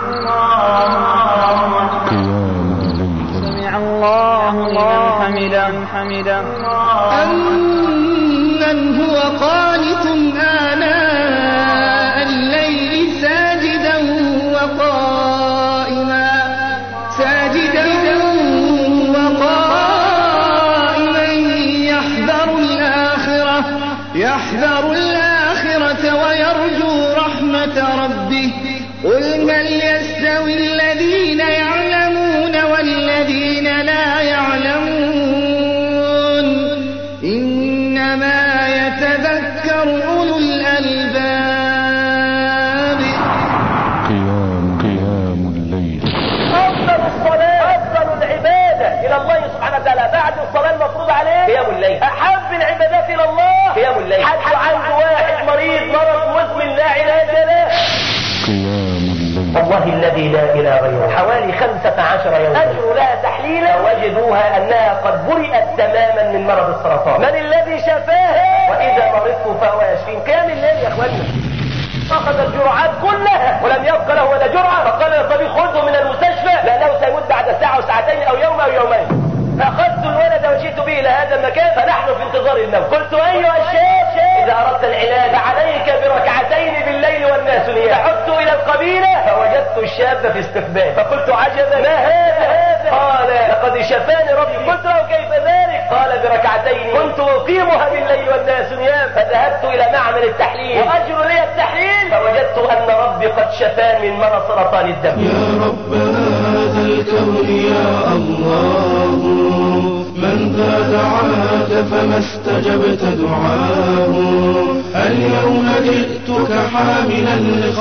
سمع الله لمن حمده أمن هو قانت آناء الليل ساجدا وقائما ساجدا وقائما يحذر الآخرة يحذر الآخرة ويرجو رحمة ربه قل هل يستوي الذين يعلمون والذين لا يعلمون إنما يتذكر أولو الألباب أفضل الصلاة أفضل العبادة إلى الله سبحانه وتعالى بعد الصلاة المفروض عليه قيام الليل أحب العبادات إلى الله قيام الليل حد عنده واحد مريض مرض مزمن لا علاج له والله الذي لا إله غيره حوالي خمسة عشر يوما أجروا لها تحليلا وجدوها أنها قد برئت تماما من مرض السرطان من الذي شفاها وإذا مرضت فهو يشفين قيام الليل يا أخوانا أخذ الجرعات كلها ولم يبق له ولا جرعة فقال للطبيب خذه من المستشفى لأنه سيموت بعد ساعة وساعتين أو يوم أو يومين فأخذت الولد وجئت به إلى هذا المكان فنحن في انتظار الموت قلت أيها الشيخ إذا أردت العلاج فعليك بركعتين بالليل والناس نيام فعدت إلى القبيلة فوجدت الشاب في استقبال فقلت عجبا ما هذا قال لقد شفاني ربي قلت له كيف ذلك قال بركعتين كنت أقيمها بالليل والناس نيام فذهبت إلى معمل التحليل وأجر لي التحليل فوجدت أن ربي قد شفاني من مرض سرطان الدم يا رب هذا الكون يا الله من ذا دعاك فما استجبت دعاه اليوم جئتك حاملا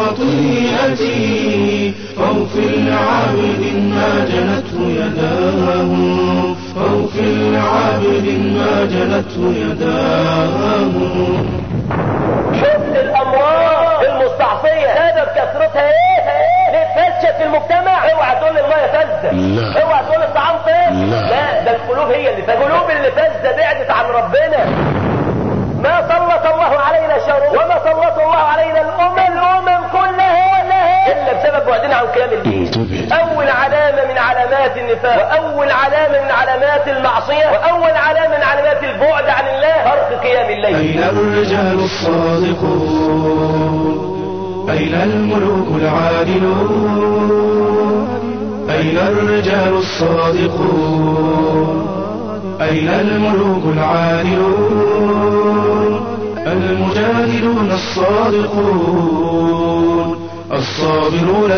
لخطيئتي فاغفر لعابد ما جنته يداه فاغفر لعابد ما جنته يداه شفت الامراض المستعصيه سبب كثرتها ايه ليه فشت في المجتمع اوعى تقول لي الميه فزه لا. اوعى تقول الطعام طيب لا. لا ده القلوب هي اللي فزه القلوب اللي فزه بعدت عن ربنا ما سلط الله علينا شر وما سلط الله علينا الامم الامم كلها الا بسبب بعدنا عن قيام الليل انتبه اول علامه من علامات النفاق واول علامه من علامات المعصيه واول علامه من علامات البعد عن الله ترك قيام الليل أين الرجال الصادقون أين الملوك العادلون أين الرجال الصادقون أين الملوك العادلون المجاهدون الصادقون الصابرون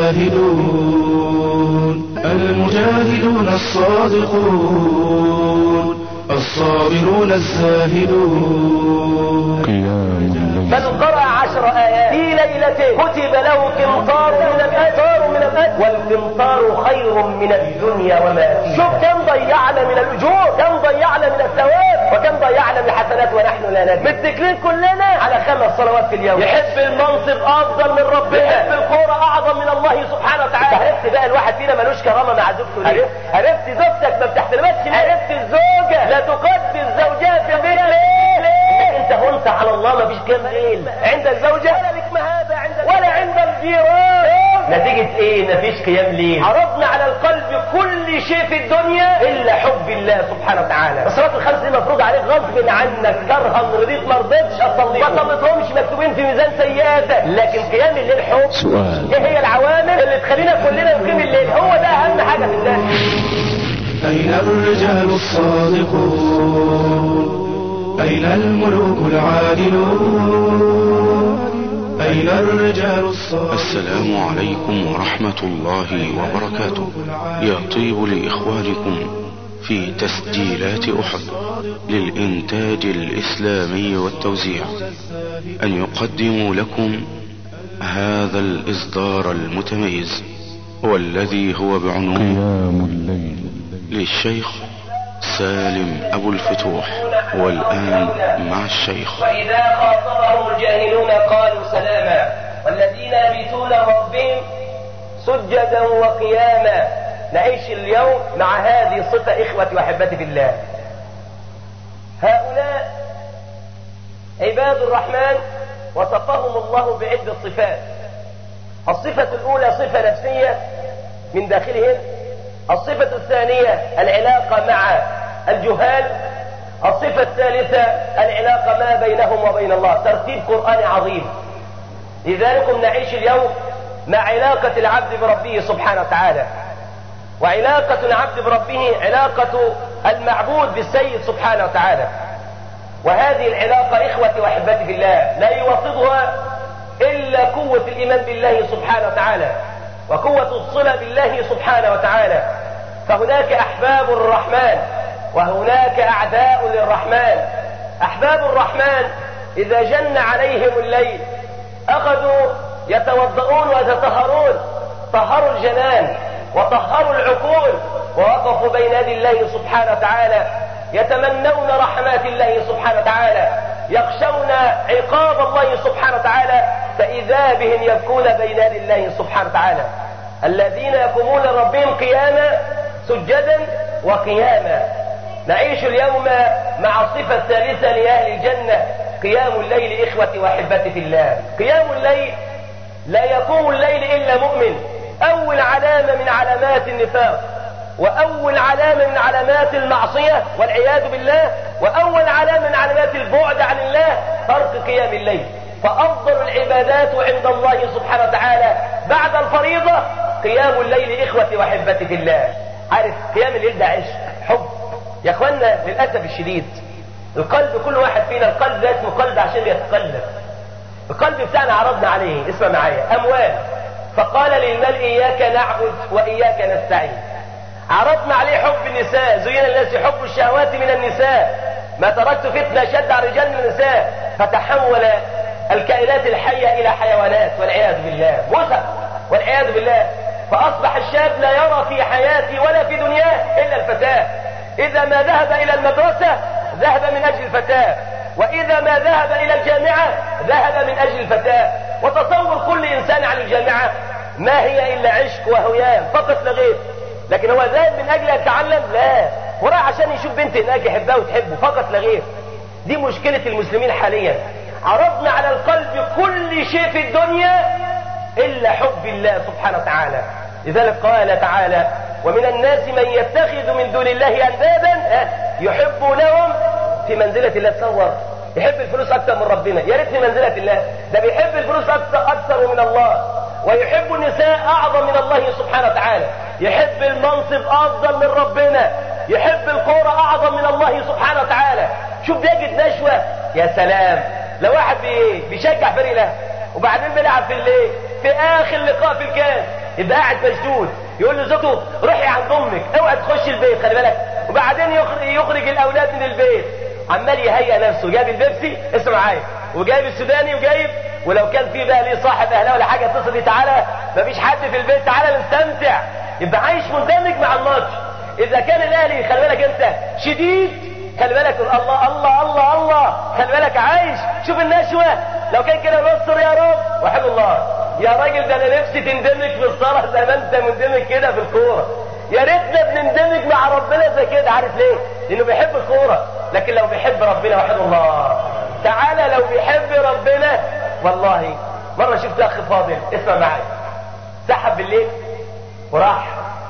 الزاهدون المجاهدون الصادقون الصابرون الزاهدون من قرأ عشر آيات في ليلة كتب له قنطار من الأجر من الأجر والقنطار خير من الدنيا وما فيها شوف كم ضيعنا من الأجور كم ضيعنا من الثواب وكم ضيعنا من الحسنات ونحن لا ندري متكلين كلنا على خمس صلوات في اليوم يحب المنصب أفضل من ربنا يحب الكورة أعظم من الله سبحانه وتعالى عرفت بقى الواحد فينا ملوش كرامة مع زوجته ليه عرفت زوجتك ما بتحترمكش ليه عرفت الزوجة لا تقدس زوجها في البيت ليه ليه انت هنت على الله ما فيش كام ليل عند الزوجة ولا لك مهابة عند ولا عند الجيران نتيجة ايه مفيش قيام ليل عرضنا على القلب كل شيء في الدنيا الا حب الله سبحانه وتعالى الصلاة الخمس دي مفروض عليك غصب عنك كرها رضيت ما رضيتش اصليهم ما صليتهمش مكتوبين في ميزان سيئاتك لكن قيام الليل حب سؤال ايه هي العوامل اللي تخلينا كلنا نقيم الليل هو ده اهم حاجة في الله أين الرجال الصادقون أين الملوك العادلون أين الرجال الصادقون السلام عليكم ورحمة الله وبركاته يطيب لإخوانكم في تسجيلات أحد للإنتاج الإسلامي والتوزيع أن يقدموا لكم هذا الإصدار المتميز والذي هو بعنوان للشيخ سالم أبو الفتوح والآن مع الشيخ وإذا خاطبهم الجاهلون قالوا سلاما والذين يبيتون ربهم سجدا وقياما نعيش اليوم مع هذه الصفة إخوتي وأحبتي في الله هؤلاء عباد الرحمن وصفهم الله بعدة صفات الصفة الأولى صفة نفسية من داخلهم الصفة الثانية العلاقة مع الجهال الصفة الثالثة العلاقة ما بينهم وبين الله ترتيب قرآني عظيم لذلك نعيش اليوم مع علاقة العبد بربه سبحانه وتعالى وعلاقة العبد بربه علاقة المعبود بالسيد سبحانه وتعالى وهذه العلاقة إخوتي وأحبتي في الله لا يوصدها إلا قوة الإيمان بالله سبحانه وتعالى وقوة الصلة بالله سبحانه وتعالى فهناك أحباب الرحمن وهناك أعداء للرحمن أحباب الرحمن إذا جن عليهم الليل أخذوا يتوضؤون ويتطهرون طهروا الجنان وطهروا العقول ووقفوا بين يدي الله سبحانه وتعالى يتمنون رحمات الله سبحانه وتعالى يخشون عقاب الله سبحانه وتعالى فإذا بهم يبكون بين يدي الله سبحانه وتعالى الذين يقومون ربهم قياما سجدا وقياما نعيش اليوم مع الصفة الثالثة لأهل الجنة قيام الليل إخوتي وأحبتي في الله قيام الليل لا يقوم الليل إلا مؤمن أول علامة من علامات النفاق وأول علامة من علامات المعصية والعياذ بالله وأول علامة من علامات البعد عن الله ترك قيام الليل فأفضل العبادات عند الله سبحانه وتعالى بعد الفريضة قيام الليل إخوتي وأحبتي في الله عارف قيام الليل ده عشق حب يا اخوانا للأسف الشديد القلب كل واحد فينا القلب ده اسمه قلب عشان يتقلب القلب بتاعنا عرضنا عليه اسمع معايا أموال فقال للمال إياك نعبد وإياك نستعين عرضنا عليه حب النساء زين الناس حب الشهوات من النساء ما تركت فتنة شد على الرجال من النساء فتحول الكائنات الحية إلى حيوانات والعياذ بالله موسى والعياذ بالله فأصبح الشاب لا يرى في حياته ولا في دنياه إلا الفتاة إذا ما ذهب إلى المدرسة ذهب من أجل الفتاة وإذا ما ذهب إلى الجامعة ذهب من أجل الفتاة وتصور كل إنسان عن الجامعة ما هي إلا عشق وهيام فقط لغير لكن هو ذهب من أجل يتعلم لا وراح عشان يشوف بنت هناك يحبها وتحبه فقط لغير دي مشكلة المسلمين حاليا عرضنا على القلب كل شيء في الدنيا إلا حب الله سبحانه وتعالى لذلك قال تعالى ومن الناس من يتخذ من دون الله أندادا يحبونهم في منزلة الله تصور يحب الفلوس أكثر من ربنا يا ريت في منزلة الله ده بيحب الفلوس أكثر, أكثر من الله ويحب النساء أعظم من الله سبحانه وتعالى يحب المنصب أفضل من ربنا يحب الكورة أعظم من الله سبحانه وتعالى شوف بيجد نشوة يا سلام لو واحد بي بيشجع فريق له وبعدين بيلعب في الليل في آخر لقاء في الكاس يبقى قاعد مشدود يقول لزوجته روحي عند امك اوعي تخش البيت خلي بالك وبعدين يخرج, يخرج الاولاد من البيت عمال يهيئ نفسه جايب البيبسي اسمع معايا وجايب السوداني وجايب ولو كان في بقى ليه صاحب اهله ولا حاجه اتصل بيه تعالى مفيش حد في البيت تعالى نستمتع يبقى عايش مندمج مع الماتش اذا كان الاهلي خلي بالك انت شديد خلي بالك الله الله الله الله خلي بالك عايش شوف النشوه لو كان كده نصر يا رب وحد الله يا راجل ده انا نفسي تندمج في الصلاه زي ما انت مندمج كده في الكوره يا ريتنا بنندمج مع ربنا زي كده عارف ليه؟ لانه بيحب الكوره لكن لو بيحب ربنا وحد الله تعالى لو بيحب ربنا والله مره شفت اخ فاضل اسمع معايا سحب بالليل وراح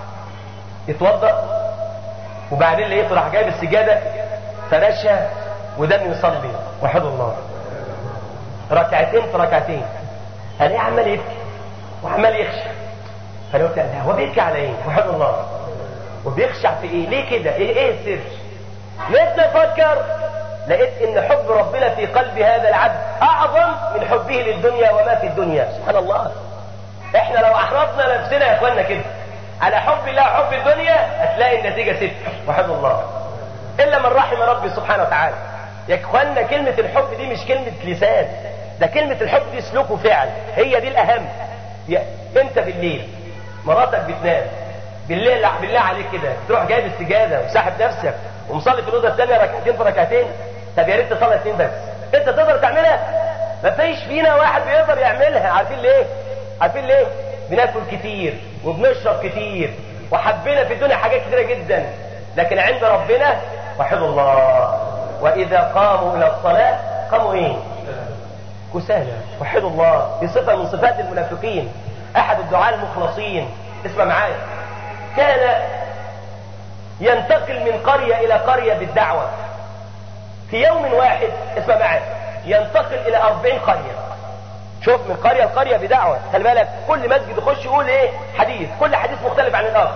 يتوضا وبعدين لقيته راح جايب السجاده فرشها ودم يصلي وحد الله ركعتين في ركعتين الاقيه عمال يبكي وعمال يخشع فانا قلت لا هو بيبكي على ايه؟ وحد الله وبيخشع في ايه؟ ليه كده؟ ايه ايه السر؟ لقيت افكر لقيت ان حب ربنا في قلب هذا العبد اعظم من حبه للدنيا وما في الدنيا سبحان الله احنا لو احرصنا نفسنا يا اخوانا كده على حب الله وحب الدنيا هتلاقي النتيجه ست وحب الله الا من رحم ربي سبحانه وتعالى يا اخوانا كلمه الحب دي مش كلمه لسان ده كلمه الحب دي سلوك وفعل هي دي الاهم يا انت بالليل مراتك بتنام بالليل بالله عليك كده تروح جايب السجاده وساحب نفسك ومصلي في الاوضه الثانيه ركعتين في ركعتين طب يا ريت تصلي اثنين بس انت تقدر تعملها ما فيش فينا واحد بيقدر يعملها عارفين ليه عارفين ليه بناكل كتير وبنشرب كتير وحبينا في الدنيا حاجات كتيره جدا لكن عند ربنا وحد الله واذا قاموا الى الصلاه قاموا ايه كسالى وحد الله دي صفه من صفات المنافقين احد الدعاة المخلصين اسمع معايا كان ينتقل من قرية الى قرية بالدعوة في يوم واحد اسمع معايا ينتقل الى اربعين قرية شوف من قرية لقرية بدعوة خلي بالك كل مسجد يخش يقول ايه حديث كل حديث مختلف عن الاخر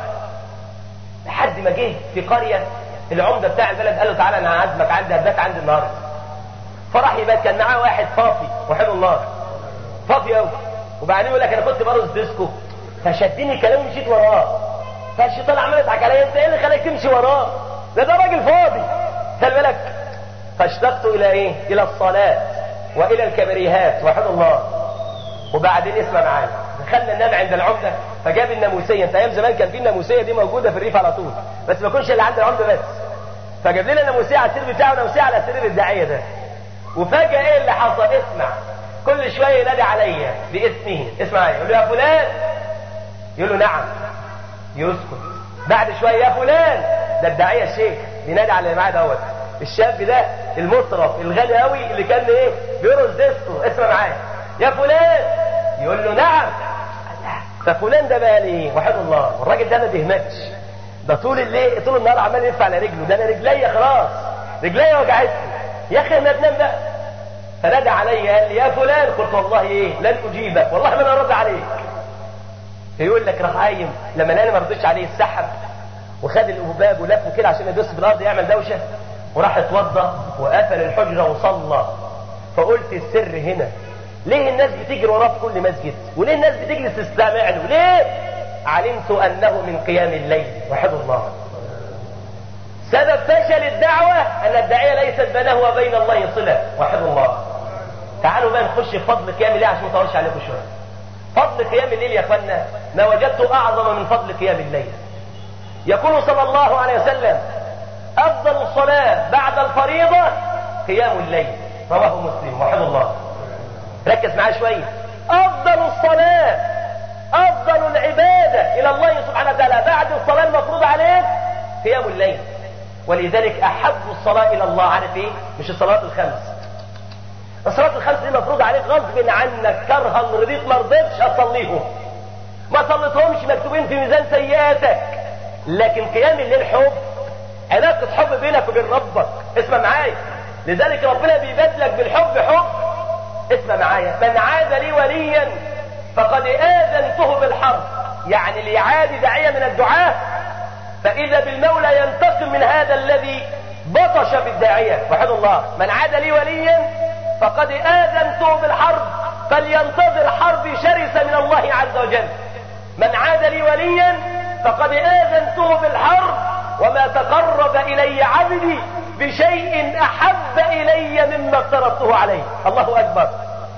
لحد ما جه في قرية العمدة بتاع البلد قال له تعالى انا عازمك عندي هبات عندي النهارده فراح يبات كان معاه واحد فاطي وحلو النار فاضي قوي وبعدين يقول لك انا كنت برقص ديسكو فشدني كلامه ومشيت وراه فالشيطان عمال يضحك عليا انت ايه اللي خلاك تمشي وراه ده ده راجل فاضي خلي بالك فاشتقت الى ايه الى الصلاه والى الكبريهات وحد الله وبعدين اسمع معايا دخلنا ننام عند العمده فجاب الناموسيه انت ايام زمان كان في الناموسيه دي موجوده في الريف على طول بس ما يكونش اللي عند العمده بس فجاب لنا ناموسيه على السرير بتاعه وناموسيه على سرير الداعيه ده وفجاه ايه اللي حصل اسمع كل شويه ينادي عليا باسمه اسمع يقول له يا فلان يقول له نعم يسكت بعد شويه يا فلان ده الداعيه الشيخ بينادي على اللي معاه دوت الشاب ده المطرف الغني قوي اللي كان ايه بيرقص ديسكو اسمع معايا يا فلان يقول له نعم ففلان ده بقى ليه وحد الله الراجل ده ما بيهمتش ده طول الليل طول النهار عمال يلف على رجله ده انا رجليا خلاص رجليا وجعتني يا اخي ما تنام بقى فنادى علي قال لي يا فلان قلت والله ايه لن اجيبك والله ما انا ارد عليك يقول لك راح قايم لما انا ما ردتش عليه السحب وخد الابواب ولف كده عشان يدوس في الارض يعمل دوشه وراح اتوضى وقفل الحجره وصلى فقلت السر هنا ليه الناس بتجري وراه في كل مسجد وليه الناس بتجلس تستمع له ليه علمت انه من قيام الليل وحد الله سبب فشل الدعوة ان الداعية ليست بينه وبين الله صلة وحد الله تعالوا بقى نخش في فضل قيام الليل عشان ما اطولش عليكم شوية فضل قيام الليل يا اخوانا ما وجدت اعظم من فضل قيام الليل يقول صلى الله عليه وسلم افضل الصلاة بعد الفريضة قيام الليل رواه مسلم وحد الله ركز معايا شوية افضل الصلاة افضل العبادة الى الله سبحانه وتعالى بعد الصلاة المفروضة عليك قيام الليل ولذلك احب الصلاة الى الله عارف ايه مش الصلاة الخمس الصلاة الخمس دي مفروض عليك غصب عنك كرها رضيت ما رضيتش اصليهم ما صليتهمش مكتوبين في ميزان سيئاتك لكن قيام الليل حب علاقة حب بينك وبين ربك اسمع معايا لذلك ربنا بيبادلك بالحب حب اسمع معايا من عاد لي وليا فقد آذنته بالحرب يعني اللي يعادي داعية من الدعاة فإذا بالمولى ينتقم من هذا الذي بطش بالداعية وحد الله من عاد لي وليا فقد آذنته بالحرب فلينتظر حربي شرسة من الله عز وجل من عاد لي وليا فقد آذنته بالحرب وما تقرب إلي عبدي بشيء أحب إلي مما افترضته عليه الله أكبر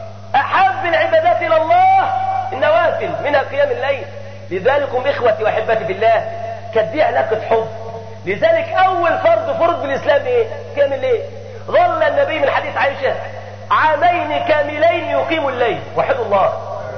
أحب العبادات إلى الله النوافل منها قيام الليل لذلكم إخوتي وأحبتي بالله كانت دي علاقة حب لذلك أول فرض فرض بالإسلام إيه؟ قيام الليل ظل النبي من حديث عائشة عامين كاملين يقيم الليل وحد الله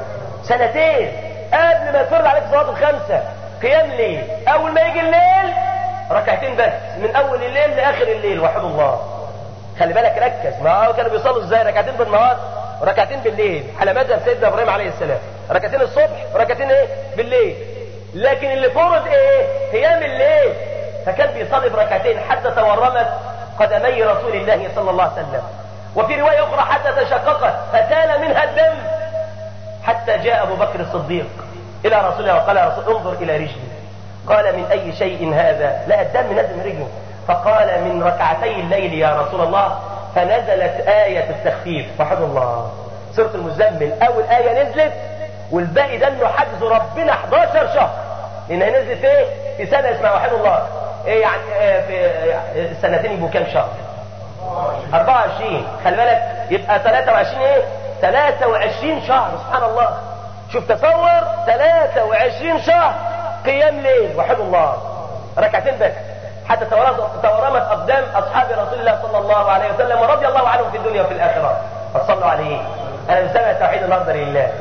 سنتين قبل ما يفرض عليك صلاة الخمسة قيام ليل أول ما يجي الليل ركعتين بس من أول الليل لآخر الليل وحد الله خلي بالك ركز ما هو كانوا بيصلوا ازاي ركعتين بالنهار وركعتين بالليل على مذهب سيدنا ابراهيم عليه السلام ركعتين الصبح وركعتين ايه بالليل لكن اللي فرض ايه قيام الليل فكان بيصلي بركعتين حتى تورمت قدمي رسول الله صلى الله عليه وسلم وفي رواية أخرى حتى تشققت فسال منها الدم حتى جاء أبو بكر الصديق إلى رسول الله وقال يا رسول انظر إلى رجلي قال من أي شيء هذا لا الدم نزل من رجله فقال من ركعتي الليل يا رسول الله فنزلت آية التخفيف وحد الله سورة المزمل أول آية نزلت والباقي ده انه حجز ربنا 11 شهر لانها نزلت ايه في سنة اسمها وحد الله ايه يعني إيه في السنتين يبقوا كام شهر 24 خلي بالك يبقى 23 ايه 23 شهر سبحان الله شوف تصور 23 شهر قيام ليل وحد الله ركعتين بس حتى تورمت اقدام اصحاب رسول الله صلى الله عليه وسلم ورضي الله عنهم في الدنيا وفي الاخره فصلوا عليه انا بسمع توحيد النظر لله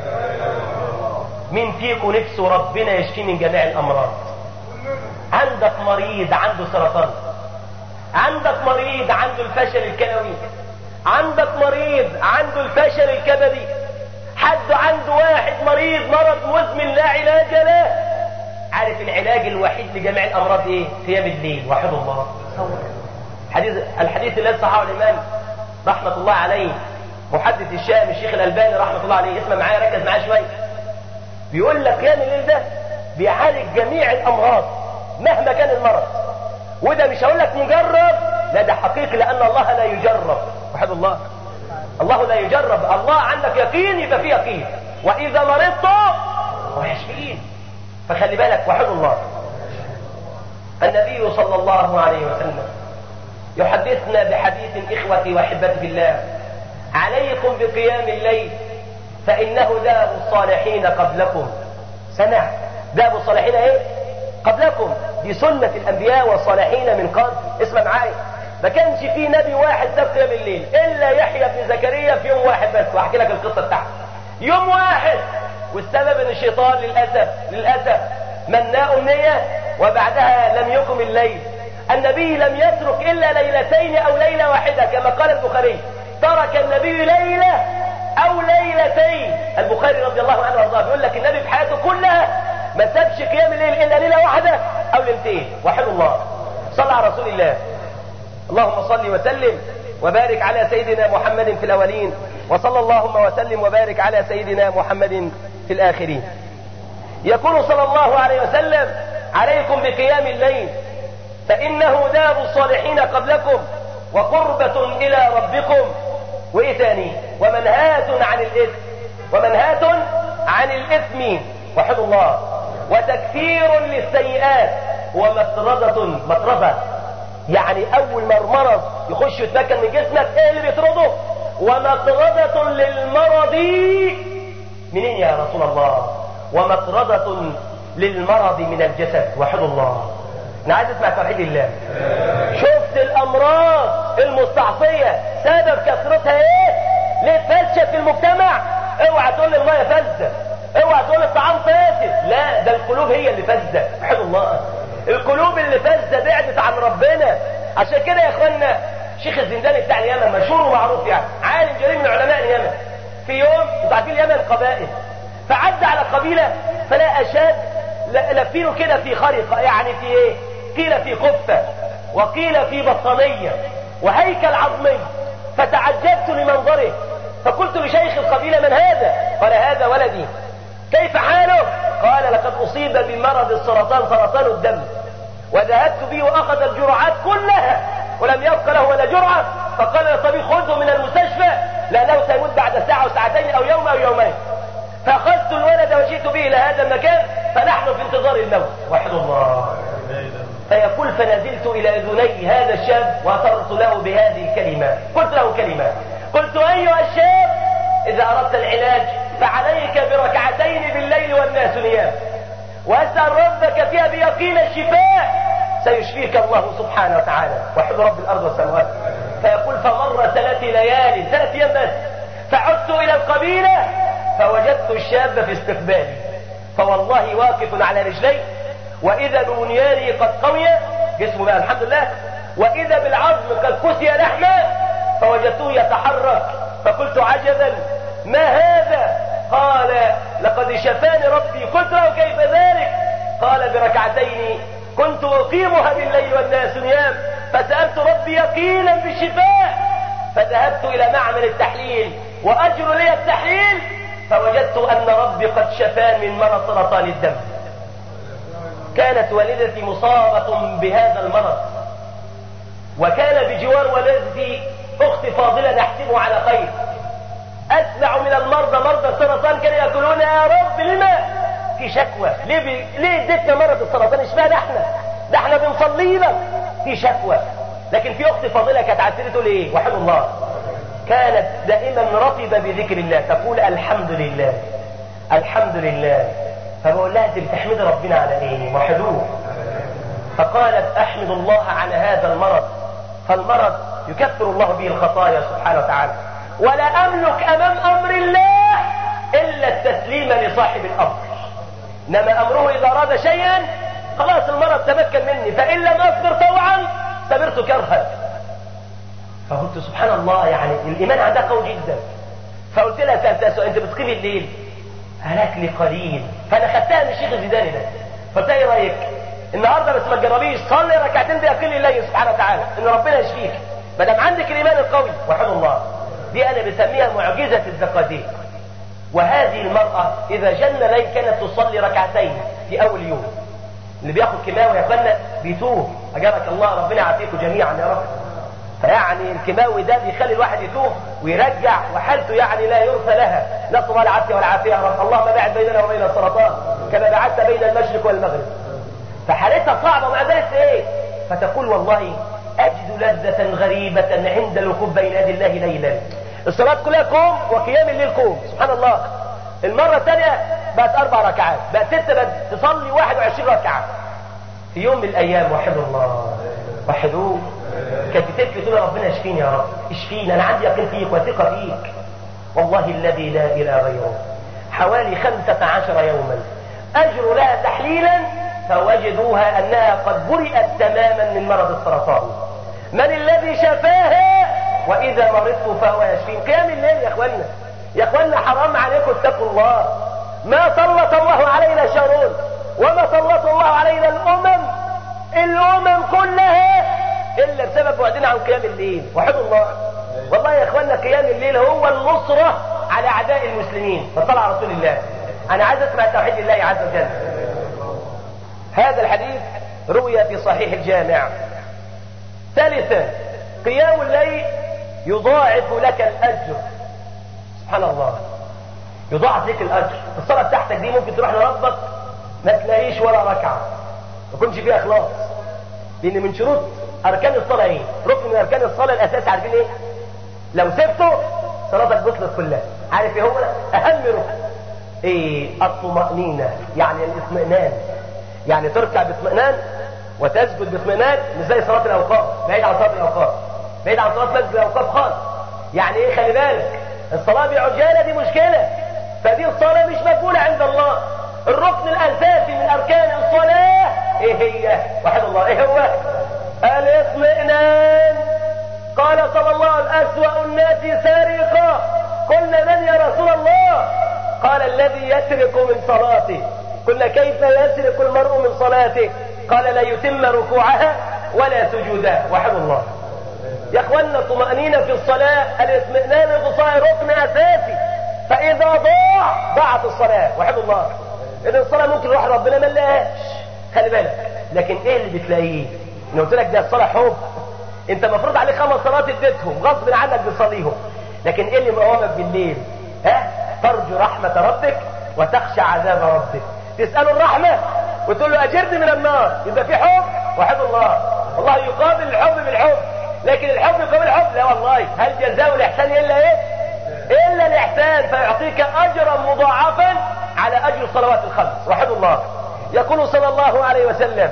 مين فيكم نفسه ربنا يشفيه من جميع الامراض عندك مريض عنده سرطان عندك مريض عنده الفشل الكلوي عندك مريض عنده الفشل الكبدي حد عنده واحد مريض مريض مرض مزمن لا علاج له عارف العلاج الوحيد لجميع الامراض ايه قيام الليل وحد الله حديث الحديث الذي صححه الامام رحمه الله عليه محدث الشام الشيخ الالباني رحمه الله عليه اسمع معايا ركز معايا شويه بيقول لك قيام الليل ده بيعالج جميع الامراض مهما كان المرض وده مش هقول لك مجرب لا ده حقيقي لان الله لا يجرب وحد الله الله لا يجرب الله عندك يقين يبقى فيه يقين واذا مرضت هو يشفين فخلي بالك وحد الله النبي صلى الله عليه وسلم يحدثنا بحديث إخوتي وأحبتي بالله عليكم بقيام الليل فإنه داب الصالحين قبلكم سمع داب الصالحين ايه قبلكم دي سنة الأنبياء والصالحين من قبل اسمع معايا ما كانش في نبي واحد ساب قيام الليل إلا يحيى بن زكريا في يوم واحد بس وأحكي لك القصة بتاعته يوم واحد والسبب ان الشيطان للأسف للأسف مناء أمنية وبعدها لم يقم الليل النبي لم يترك إلا ليلتين أو ليلة واحدة كما قال البخاري ترك النبي ليلة أو ليلتين البخاري رضي الله عنه وارضاه بيقول لك النبي في حياته كلها ما سابش قيام الليل إلا ليلة واحدة أو ليلتين وحد الله صلى على رسول الله اللهم صل وسلم وبارك على سيدنا محمد في الأولين وصلى اللهم وسلم وبارك على سيدنا محمد في الآخرين يقول صلى الله عليه وسلم عليكم بقيام الليل فإنه داب الصالحين قبلكم وقربة إلى ربكم وإيه تاني ومنهاة عن الإثم ومنهاة عن الإثم وحد الله وتكثير للسيئات ومطردة مطردة يعني أول ما المرض يخش يتمكن من جسمك إيه اللي بيطرده ومطردة للمرض منين يا رسول الله ومطردة للمرض من الجسد وحد الله انا عايز اسمع توحيد الله شفت الامراض المستعصية سبب كثرتها ايه ليه فلشة في المجتمع اوعى تقول لي المية فاسدة اوعى تقول الطعام فاسد لا ده القلوب هي اللي فاسدة وحد الله القلوب اللي فاسدة بعدت عن ربنا عشان كده يا اخوانا شيخ الزنداني بتاع اليمن مشهور ومعروف يعني عالم جليل من علماء اليمن في يوم انتوا عارفين اليمن قبائل فعدى على قبيلة فلا أشاد لفينه كده في خريطة يعني في ايه قيل في قفة وقيل في بطانية وهيكل عظمي فتعجبت لمنظره فقلت لشيخ القبيلة من هذا قال هذا ولدي كيف حاله قال لقد أصيب بمرض السرطان سرطان الدم وذهبت به وأخذ الجرعات كلها ولم يبق له ولا جرعة فقال للطبيب خذه من المستشفى لأنه سيموت بعد ساعة وساعتين أو يوم أو يومين فأخذت الولد وجئت به إلى هذا المكان فنحن في انتظار الموت وحد الله فيقول فنزلت إلى أذني هذا الشاب وأثرت له بهذه الكلمة قلت له كلمة قلت أيها الشاب إذا أردت العلاج فعليك بركعتين بالليل والناس نيام واسأل ربك فيها بيقين الشفاء سيشفيك الله سبحانه وتعالى وحد رب الأرض والسماوات فيقول فمر ثلاث ليالي ثلاث أيام بس فعدت إلى القبيلة فوجدت الشاب في استقبالي فوالله واقف على رجلي وإذا ببنيانه قد قوي جسمه بقى الحمد لله وإذا بالعظم قد كسي لحمه فوجدته يتحرك فقلت عجبا ما هذا قال لقد شفاني ربي قلت له كيف ذلك قال بركعتين كنت أقيمها بالليل والناس نيام فسألت ربي يقينا بالشفاء فذهبت إلى معمل التحليل وأجر لي التحليل فوجدت أن ربي قد شفان من مرض سرطان الدم كانت والدتي مصابة بهذا المرض وكان بجوار والدتي أخت فاضلة نحسبه على خير أسمع من المرضى مرضى السرطان كانوا يقولون يا رب لما في شكوى ليه, بي... ليه اديتنا مرض السرطان اشمعنى احنا ده احنا بنصلي لك في شكوى لكن في اخت فاضله كانت عسيرة تقول ايه وحد الله كانت دائما رطبه بذكر الله تقول الحمد لله الحمد لله فبقول لها انت بتحمد ربنا على ايه وحدوه فقالت احمد الله على هذا المرض فالمرض يكفر الله به الخطايا سبحانه وتعالى ولا املك امام امر الله الا التسليم لصاحب الامر انما امره اذا اراد شيئا خلاص المرض تمكن مني فان لم اصبر طوعا صبرت كرها فقلت سبحان الله يعني الايمان عندها قوي جدا فقلت لها سالتها سؤال انت بتقيمي الليل هلاك لي قليل فانا خدتها من الشيخ الزيداني ده قلت ايه رايك النهارده بس ما تجربيش صلي ركعتين بيقل الله سبحانه وتعالى ان ربنا يشفيك ما دام عندك الايمان القوي وحد الله دي انا بسميها معجزه الزقازيق وهذه المراه اذا جن ليل كانت تصلي ركعتين في اول يوم اللي بياخد كيماوي يا اخوانا بيتوه اجابك الله ربنا يعافيكم جميعا يا رب فيعني الكيماوي ده بيخلي الواحد يتوه ويرجع وحالته يعني لا يرثى لها نسال الله العافيه والعافيه يا رب اللهم باعد بيننا وبين السرطان كما بعدت بين المشرق والمغرب فحالتها صعبه ومع ذلك ايه فتقول والله اجد لذه غريبه عند الوقوف بين يدي الله ليلا الصلاه كلها كوم وقيام الليل كوم سبحان الله المره الثانيه بقت اربع ركعات بقت ست بقت تصلي 21 ركعه في يوم من الايام وحدوا الله وحدوه كانت بتبكي تقول ربنا اشفيني يا رب اشفيني انا عندي يقين فيك وثقه فيك والله الذي لا اله غيره حوالي خمسة عشر يوما اجروا لها تحليلا فوجدوها انها قد برئت تماما من مرض السرطان من الذي شفاها واذا مرضت فهو يشفين قيام الليل يا اخوانا يا اخوانا حرام عليكم اتقوا الله ما سلط الله علينا شرون وما سلط الله علينا الامم الامم كلها الا بسبب بعدنا عن قيام الليل وحد الله والله يا اخوانا قيام الليل هو النصرة على اعداء المسلمين فصلى على رسول الله انا عايز اسمع توحيد الله عز وجل هذا الحديث روي في صحيح الجامع ثالثا قيام الليل يضاعف لك الاجر سبحان الله يضاعف لك الاجر الصلاه بتاعتك دي ممكن تروح لربك ما تلاقيش ولا ركعه ما يكونش فيها اخلاص لان من شروط اركان الصلاه ايه ركن من اركان الصلاه الاساسي عارفين ايه لو سبته صلاتك بطلت كلها عارف ايه هو اهم ركن ايه الطمأنينة يعني الاطمئنان يعني تركع باطمئنان وتسجد باطمئنان مش زي صلاه الاوقاف بعيد عن صلاه الاوقاف بعيد عن صلاه مسجد الاوقاف خالص يعني ايه خلي بالك الصلاه بعجاله دي مشكله فدي الصلاه مش مقبوله عند الله الركن الاساسي من اركان الصلاه ايه هي وحد الله ايه هو الاطمئنان قال صلى الله عليه وسلم اسوا الناس سارقا قلنا من يا رسول الله قال الذي يسرق من صلاته قلنا كيف يسرق المرء من صلاته قال لا يتم ركوعها ولا سجودها وحد الله يا اخوانا الطمأنينة في الصلاة الاطمئنان في الصلاة ركن اساسي فاذا ضاع ضاعت الصلاة وحد الله اذا الصلاة ممكن يروح ربنا ما لهاش خلي بالك لكن ايه اللي بتلاقيه انا قلت لك ده الصلاة حب انت المفروض عليك خمس صلوات اديتهم غصب عنك بتصليهم لكن ايه اللي مقومك بالليل ها ترجو رحمة ربك وتخشى عذاب ربك تسأله الرحمة وتقول له اجرني من النار يبقى في حب وحب الله الله يقابل الحب بالحب لكن الحب يقابل الحب لا والله هل جزاء الاحسان الا ايه الا الاحسان فيعطيك اجرا مضاعفا على اجر الصلوات الخمس وحب الله يقول صلى الله عليه وسلم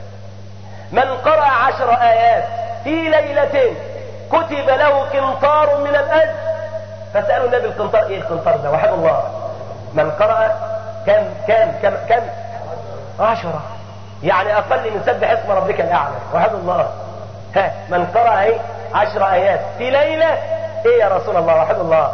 من قرأ عشر آيات في ليلة كتب له قنطار من الأجر فسألوا النبي القنطار ايه القنطار ده وحد الله من قرأ كم كم كم كم عشرة يعني أقل من سبح اسم ربك الأعلى وحد الله ها من قرأ ايه عشر آيات في ليلة ايه يا رسول الله وحد الله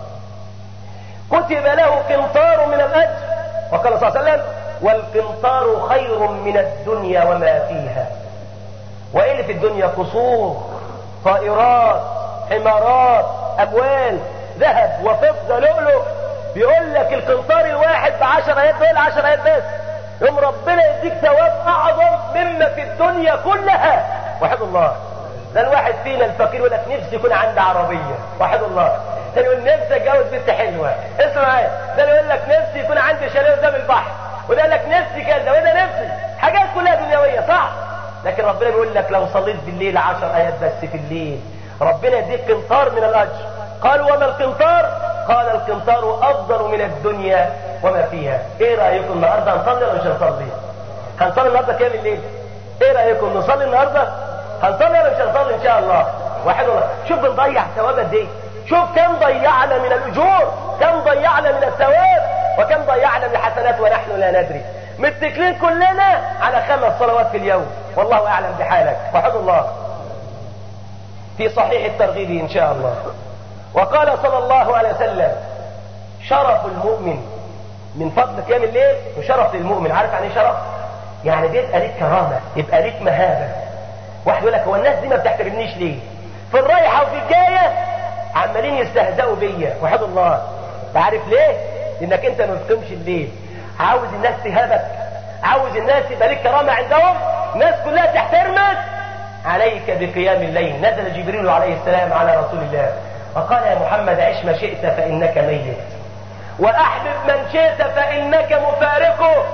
كتب له قنطار من الأجر وقال صلى الله عليه وسلم والقنطار خير من الدنيا وما فيها وايه اللي في الدنيا قصور طائرات حمارات اموال ذهب وفضة لؤلؤ بيقول لك القنطار الواحد بعشر ايات دول عشر ايات بس يوم ربنا يديك ثواب اعظم مما في الدنيا كلها وحد الله ده الواحد فينا الفقير يقول لك نفسي يكون عندي عربية وحد الله ده يقول نفسي اتجوز بنت حلوة اسمع معايا ده يقول لك نفسي يكون عندي شاليه قدام البحر وده يقول لك نفسي كذا وده نفسي حاجات كلها دنيوية صح لكن ربنا بيقول لك لو صليت بالليل عشر ايات بس في الليل ربنا يديك قنطار من الاجر قال وما القنطار قال القنطار افضل من الدنيا وما فيها ايه رايكم النهارده هنصلي ولا مش هنصلي هنصلي النهارده كام الليل ايه رايكم نصلي النهارده هنصلي ولا مش هنصلي ان شاء الله واحد والله شوف بنضيع ثواب قد ايه شوف كم ضيعنا من الاجور كم ضيعنا من الثواب وكم ضيعنا من الحسنات ونحن لا ندري متكلين كلنا على خمس صلوات في اليوم والله اعلم بحالك وحد الله في صحيح الترغيب ان شاء الله وقال صلى الله عليه وسلم شرف المؤمن من فضل قيام الليل وشرف للمؤمن عارف يعني ايه شرف يعني بيبقى ليك كرامة يبقى ليك مهابة واحد يقول لك هو الناس دي ما بتحترمنيش ليه في الرايحة وفي الجاية عمالين يستهزئوا بيا وحد الله تعرف ليه لانك انت ما بتقومش الليل عاوز الناس تهابك عاوز الناس يبقى ليك كرامة عندهم الناس كلها تحترمك عليك بقيام الليل نزل جبريل عليه السلام على رسول الله وقال يا محمد عش ما شئت فإنك ميت وأحبب من شئت فإنك مفارقه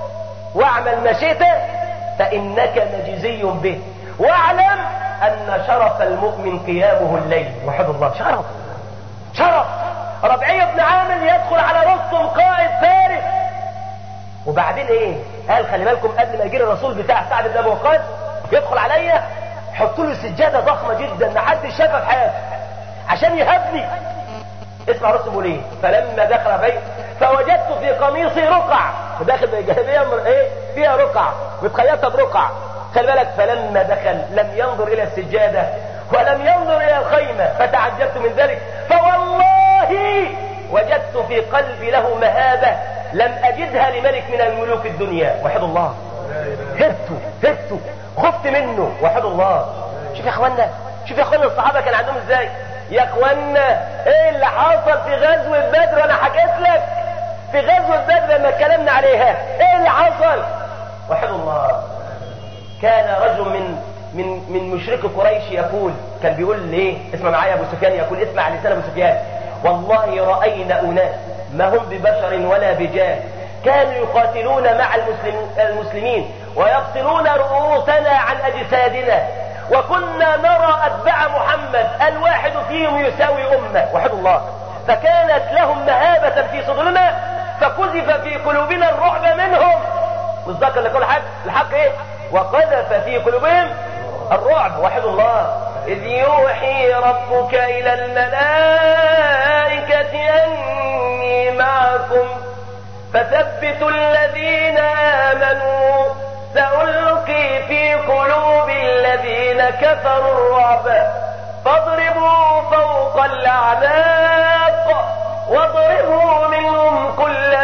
واعمل ما شئت فإنك مجزي به واعلم أن شرف المؤمن قيامه الليل وحد الله شرف شرف ربعي بن عامر يدخل على رستم قائد فارس وبعدين ايه قال خلي بالكم قبل ما يجي الرسول بتاع سعد بن ابي وقاص يدخل عليا حط له سجاده ضخمه جدا ما حدش شافها في حياته عشان يهبني اسمع رستم بيقول ايه فلما دخل بيت فوجدت في قميصي رقع وداخل بجلابيه ايه فيها رقع متخيطه برقع خلي بالك فلما دخل لم ينظر الى السجاده ولم ينظر الى الخيمه فتعجبت من ذلك فوالله وجدت في قلبي له مهابه لم اجدها لملك من الملوك الدنيا وحد الله هرت هرت خفت منه وحد الله شوف يا اخوانا شوف يا اخوانا الصحابه كان عندهم ازاي يا اخوانا ايه اللي حصل في غزوه بدر وانا حكيت لك في غزوه بدر لما اتكلمنا عليها ايه اللي حصل وحد الله كان رجل من من من مشرك قريش يقول كان بيقول ليه اسمع معايا ابو سفيان يقول اسمع لسان ابو سفيان والله راينا اناس ما هم ببشر ولا بجاه كانوا يقاتلون مع المسلم المسلمين ويقتلون رؤوسنا عن اجسادنا وكنا نرى اتباع محمد الواحد فيهم يساوي امه وحد الله فكانت لهم مهابه في صدورنا فقذف في قلوبنا الرعب منهم والذكر لكل حق الحق ايه وقذف في قلوبهم الرعب وحد الله إذ يوحي ربك إلى الملائكة أني معكم فثبتوا الذين آمنوا سألقي في قلوب الذين كفروا الرعب فاضربوا فوق الأعناق واضربوا منهم كل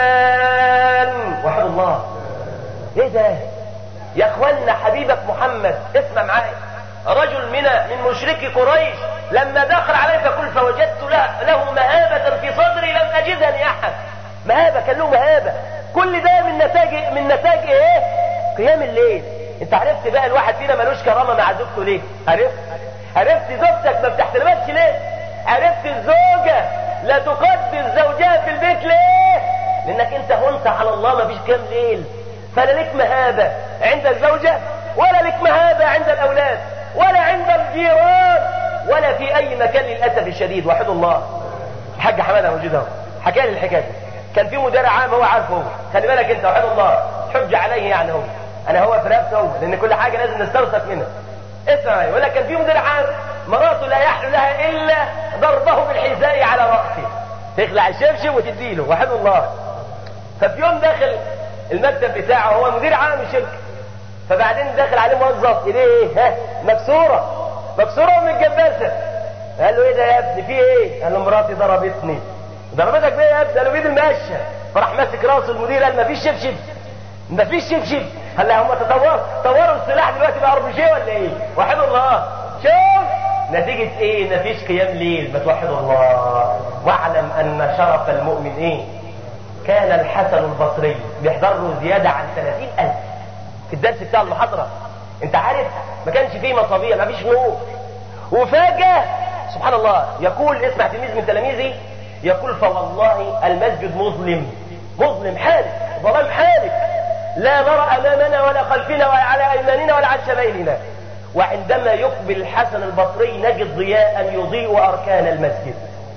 بنان وحد الله ايه ده يا اخوانا حبيبك محمد اسمع معايا رجل من من مشركي قريش لما دخل علي فقل فوجدت له, له مهابة في صدري لم أجدها لأحد مهابة كان له مهابة كل ده من نتاج من نتاج ايه قيام الليل انت عرفت بقى الواحد فينا ملوش كرامة مع زوجته ليه عرفت عرفت زوجتك ما بتحترمكش ليه عرفت الزوجة لا تقدس زوجها في البيت ليه لانك انت هنت على الله ما فيش قيام ليل فلا لك مهابة عند الزوجة ولا لك مهابة عند الأولاد ولا عند الجيران ولا في أي مكان للأسف الشديد وحد الله الحاج حمادة موجود اهو حكى لي الحكاية دي كان في مدير عام هو عارفه هو خلي بالك انت وحد الله حج عليه يعني هو انا هو في رقبته هو لان كل حاجه لازم نسترسك منها اسمع يقول لك كان في مدير عام مراته لا يحلو لها الا ضربه بالحذاء على راسه تخلع الشبشب وتديله وحد الله ففي يوم داخل المكتب بتاعه هو مدير عام الشركه فبعدين داخل عليه موظف ايديه ايه ها مكسوره مكسوره ومتجبسه قال له ايه ده يا ابني في ايه قال له مراتي ضربتني ضربتك بايه يا ابني قال له بايد المقشه فراح ماسك راس المدير قال مفيش شبشب مفيش شبشب قال له هم تطوروا طوروا السلاح دلوقتي بقى ربشيه ولا ايه وحد الله شوف نتيجة ايه مفيش قيام ليل ما توحد الله واعلم ان شرف المؤمن ايه كان الحسن البصري بيحضر له زيادة عن ثلاثين ألف في الدرس بتاع المحاضرة انت عارف ما كانش فيه مصابيح ما فيش نور وفجأة سبحان الله يقول اسمع تلميذ من تلاميذي يقول فوالله المسجد مظلم مظلم حالك ظلام حالك لا نرى امامنا ولا خلفنا ولا على ايماننا ولا عن شمائلنا وعندما يقبل الحسن البصري نجد ضياء يضيء اركان المسجد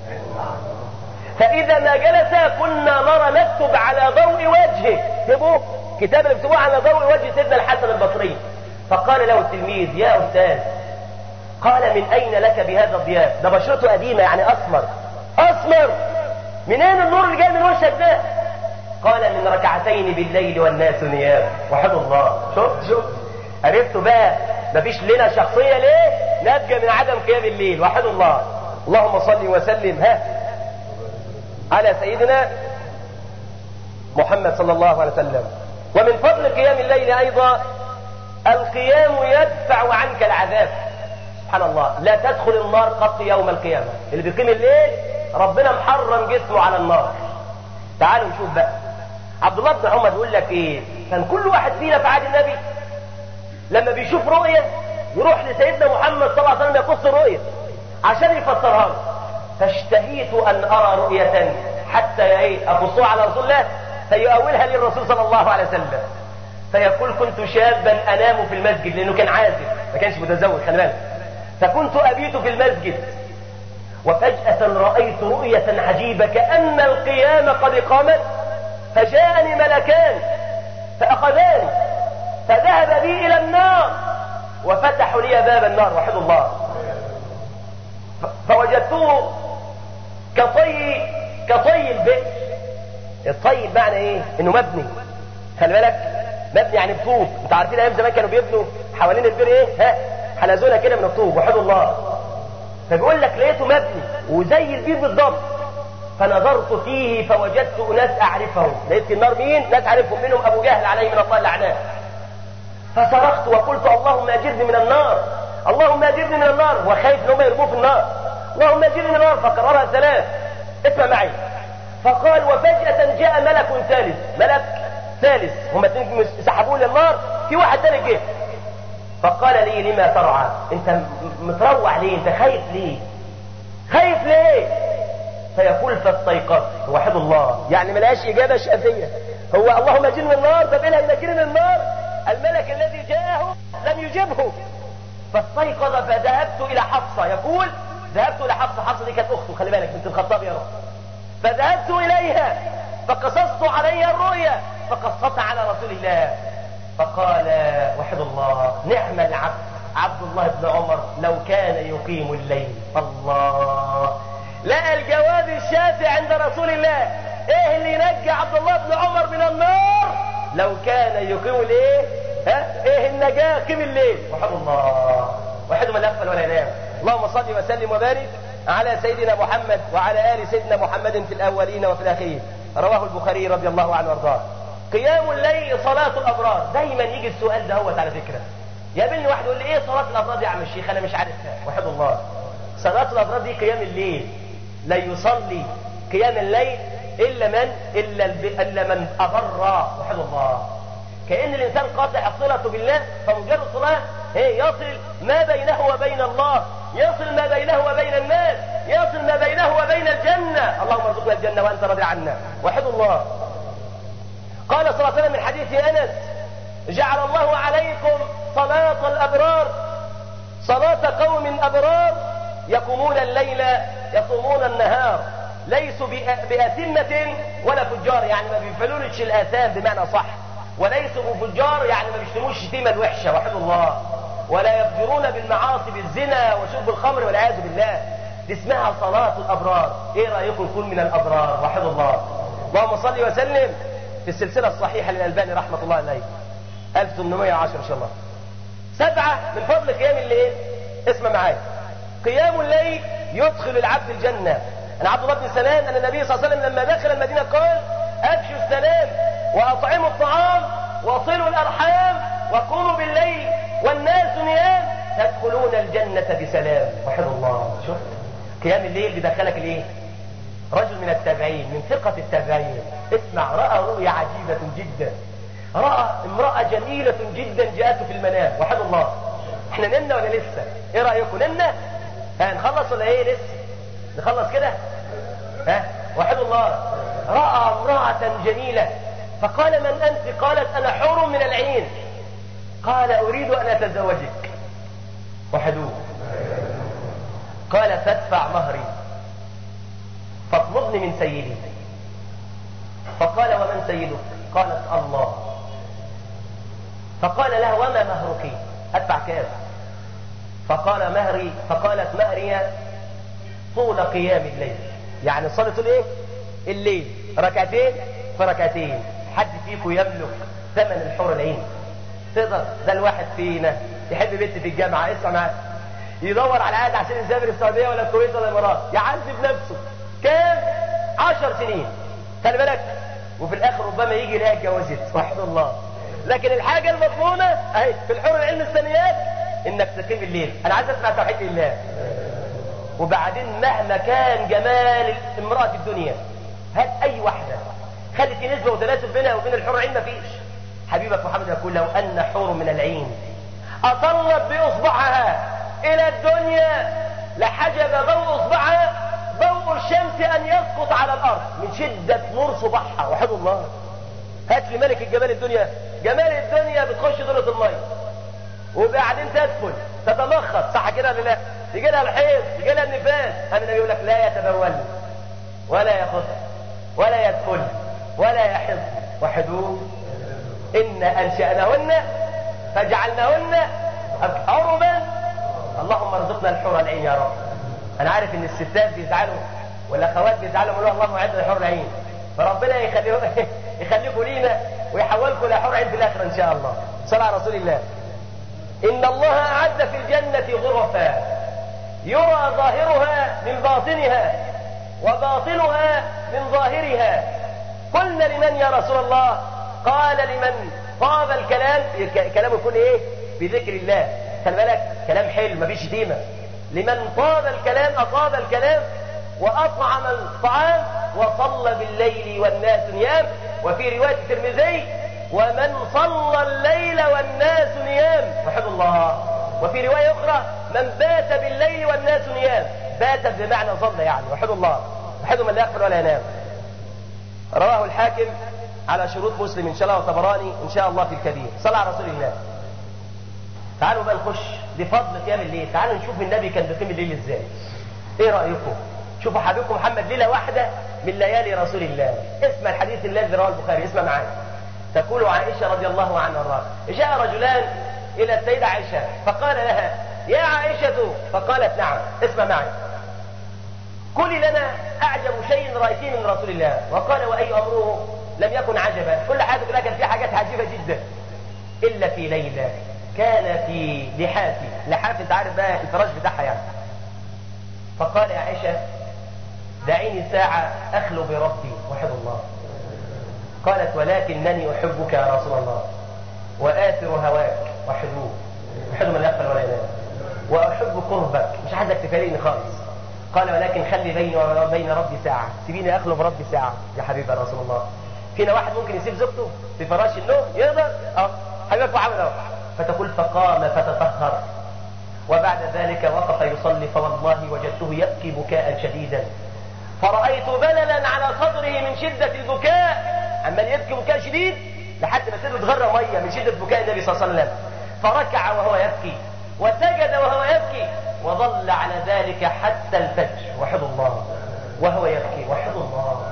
فاذا ما جلس كنا نرى نكتب على ضوء وجهه اكتبوه كتاب اكتبوه على ضوء وجه سيدنا الحسن البصري فقال له التلميذ يا استاذ قال من اين لك بهذا الضياء ده بشرته قديمه يعني اسمر اسمر منين النور اللي جاي من وشك ده قال من ركعتين بالليل والناس نيام وحد الله شفت شفت عرفتوا بقى مفيش لنا شخصية ليه ناتجة من عدم قيام الليل وحد الله اللهم صل وسلم ها على سيدنا محمد صلى الله عليه وسلم ومن فضل قيام الليل أيضا القيام يدفع عنك العذاب سبحان الله لا تدخل النار قط يوم القيامة اللي بيقيم الليل ربنا محرم جسمه على النار تعالوا نشوف بقى عبد الله بن عمر بيقول لك ايه كان كل واحد فينا في عهد النبي لما بيشوف رؤية يروح لسيدنا محمد صلى الله عليه وسلم يقص الرؤية عشان يفسرها له فاشتهيت ان ارى رؤية حتى ايه اقصها على رسول الله فيؤولها للرسول صلى الله عليه وسلم فيقول كنت شابا انام في المسجد لانه كان عازب ما كانش متزوج خلي بالك فكنت ابيت في المسجد وفجأة رأيت رؤية عجيبة كأن القيامة قد قامت فجاءني ملكان فأخذاني فذهب بي إلى النار وفتحوا لي باب النار وحد الله ف- فوجدته كطي كطي البئر الطي بمعنى ايه انه مبني خلي بالك مبني يعني بطوب انت عارفين ايام زمان كانوا بيبنوا حوالين البئر ايه ها حلزونه كده من الطوب وحد الله فبيقول لك لقيته مبني وزي البير بالضبط فنظرت فيه فوجدت اناس اعرفهم لقيت في النار مين ناس اعرفهم منهم ابو جهل عليه من الله اللعنات فصرخت وقلت اللهم اجرني من النار اللهم اجرني من النار وخايف ان هم يرموه في النار اللهم اجرني من النار فكررها ثلاث اسمع معي فقال وفجأة جاء ملك ثالث ملك ثالث هم اثنين سحبوه للنار في واحد ثالث جه فقال لي لما ترعى انت م- متروع ليه انت خايف ليه خايف ليه فيقول فاستيقظت وحد الله يعني ملهاش اجابه شافيه هو اللهم اجرني من النار طب ايه اللي هينجيني من النار الملك الذي جاءه لم يجبه فاستيقظ فذهبت الى حفصه يقول ذهبت الى حفصه حفصه دي كانت اخته خلي بالك بنت الخطاب يا رب فذهبت اليها فقصصت علي الرؤيا فقصتها على رسول الله فقال وحد الله نعم العبد عبد الله بن عمر لو كان يقيم الليل الله لقى الجواب الشافي عند رسول الله ايه اللي ينجي عبد الله بن عمر من النار لو كان يقيم الايه ها ايه النجاة قيم الليل وحد الله وحد من الاغفل ولا ينام اللهم صل وسلم وبارك على سيدنا محمد وعلى ال سيدنا محمد في الاولين وفي الاخرين رواه البخاري رضي الله عنه وارضاه قيام الليل صلاة الأبرار دايما يجي السؤال ده هو على فكرة يقابلني واحد يقول لي ايه صلاة الأبرار دي يا عم الشيخ أنا مش عارفها وحد الله صلاة الأبرار دي قيام الليل لا يصلي قيام الليل إلا من إلا, الب... إلا من أبر وحد الله كأن الإنسان قاطع الصلة بالله فمجرد صلاة هي يصل ما بينه وبين الله يصل ما بينه وبين الناس يصل ما بينه وبين الجنة اللهم ارزقنا الجنة وأنت راضي عنا وحد الله قال صلى الله عليه وسلم من حديث انس جعل الله عليكم صلاة الابرار صلاة قوم ابرار يقومون الليل يصومون النهار ليسوا بأ- بأثمة ولا فجار يعني ما بيفعلونش الآثام بمعنى صح وليسوا بفجار يعني ما بيشتموش الشتيمة الوحشة وحد الله ولا يفجرون بالمعاصي بالزنا وشرب الخمر والعياذ بالله دي اسمها صلاة الأبرار ايه رأيكم نكون من الأبرار وحد الله اللهم صل وسلم في السلسلة الصحيحة للألباني رحمة الله عليه 1810 إن شاء الله سبعة من فضل قيام الليل اسمع معايا قيام الليل يدخل العبد الجنة أنا عبد الله بن سلام أن النبي صلى الله عليه وسلم لما دخل المدينة قال أفشوا السلام وأطعموا الطعام وصلوا الأرحام وقوموا بالليل والناس نيام تدخلون الجنة بسلام وحد الله شفت قيام الليل بيدخلك الايه رجل من التابعين من ثقة التابعين اسمع رأى رؤيا عجيبة جدا رأى امرأة جميلة جدا جاءته في المنام وحد الله احنا نمنا ولا لسه ايه رأيكم نمنا ها نخلص ولا ايه لسه نخلص كده ها وحد الله رأى امرأة جميلة فقال من أنت قالت أنا حور من العين قال أريد أن أتزوجك وحدوه قال فادفع مهري فاطلبني من سيدي فقال ومن سيدك قالت الله فقال لها وما مهرك ادفع كام فقال مهري فقالت مهري طول قيام الليل يعني صلاة الايه الليل ركعتين فركعتين حد فيكم يملك ثمن الحور العين تقدر ده الواحد فينا يحب بنت في الجامعة اسمع معايا يدور على عقد عشان يسافر السعودية ولا الكويت ولا الامارات يعذب نفسه كام عشر سنين خلي بالك وفي الاخر ربما يجي يلاقي اتجوزت وحد الله لكن الحاجه المضمونه اهي في الحور العلم الثانيات انك تقيم الليل انا عايز اسمع توحيد الله وبعدين مهما كان جمال امراه الدنيا هات اي واحده خلي في نسبه وتناسب بينها وبين الحور العين مفيش حبيبك محمد يقول لو ان حور من العين اطلت باصبعها الى الدنيا لحجب ضوء اصبعها ضوء الشمس ان يسقط على الارض من شدة نور صباحها وحد الله هات لي ملك الجمال الدنيا جمال الدنيا بتخش دورة المية وبعدين تدفن تتلخص صح كده ولا لا يجي لها الحيض يجي لها النفاس هذا النبي يقول لك لا يتبول ولا يخص ولا يدخل ولا يحض وحدوه إن أنشأناهن فجعلناهن عربا اللهم ارزقنا الحور العين يا رب انا عارف ان الستات بيزعلوا والاخوات بيزعلوا يقولوا اللهم اعد لحور العين فربنا يخليه يخليكم لينا ويحولكم لحور عين في الاخره ان شاء الله صلى على رسول الله ان الله اعد في الجنه غرفا يرى ظاهرها من باطنها وباطنها من ظاهرها قلنا لمن يا رسول الله قال لمن طاب الكلام كلامه يكون ايه بذكر الله خلي بالك كلام حلو مفيش شتيمه لمن طاب الكلام أطاب الكلام وأطعم الطعام وصلى بالليل والناس نيام وفي رواية الترمذي ومن صلى الليل والناس نيام وحد الله وفي رواية أخرى من بات بالليل والناس نيام بات بمعنى ظل يعني وحد الله وحد من لا يغفر ولا ينام رواه الحاكم على شروط مسلم إن شاء الله وطبراني إن شاء الله في الكبير صلى على رسول الله تعالوا بقى نخش بفضل قيام الليل تعالوا نشوف النبي كان بيقيم الليل ازاي ايه رايكم شوفوا حبيبكم محمد ليله واحده من ليالي رسول الله اسمع الحديث الذي رواه البخاري اسمع معايا تقول عائشه رضي الله عنها وارضاها جاء رجلان الى السيده عائشه فقال لها يا عائشه فقالت نعم اسمع معي قولي لنا اعجب شيء رايتيه من رسول الله وقال واي امره لم يكن عجبا كل حاجه كلها كان فيها حاجات عجيبه جدا الا في ليله كان في لحافي لحافي انت عارف بقى الفراش بتاعها يعني فقال يا عائشة دعيني ساعة أخلو بربي وحد الله قالت ولكنني أحبك يا رسول الله وآثر هواك وحدوه وحد من يقبل ولا ينام وأحب قربك مش عايزك تفارقني خالص قال ولكن خلي بيني وبين ربي ساعة سيبيني أخلو بربي ساعة يا حبيبي يا رسول الله فينا واحد ممكن يسيب زوجته في فراش النوم يقدر اه حبيبك محمد اهو فتقول فقام فتطهر وبعد ذلك وقف يصلي فوالله وجدته يبكي بكاء شديدا فرأيت بللا على صدره من شدة البكاء عمال يبكي بكاء شديد لحد ما صدره اتغرى مية من شدة بكاء النبي صلى الله عليه وسلم فركع وهو يبكي وسجد وهو يبكي وظل على ذلك حتى الفجر وحد الله وهو يبكي وحد الله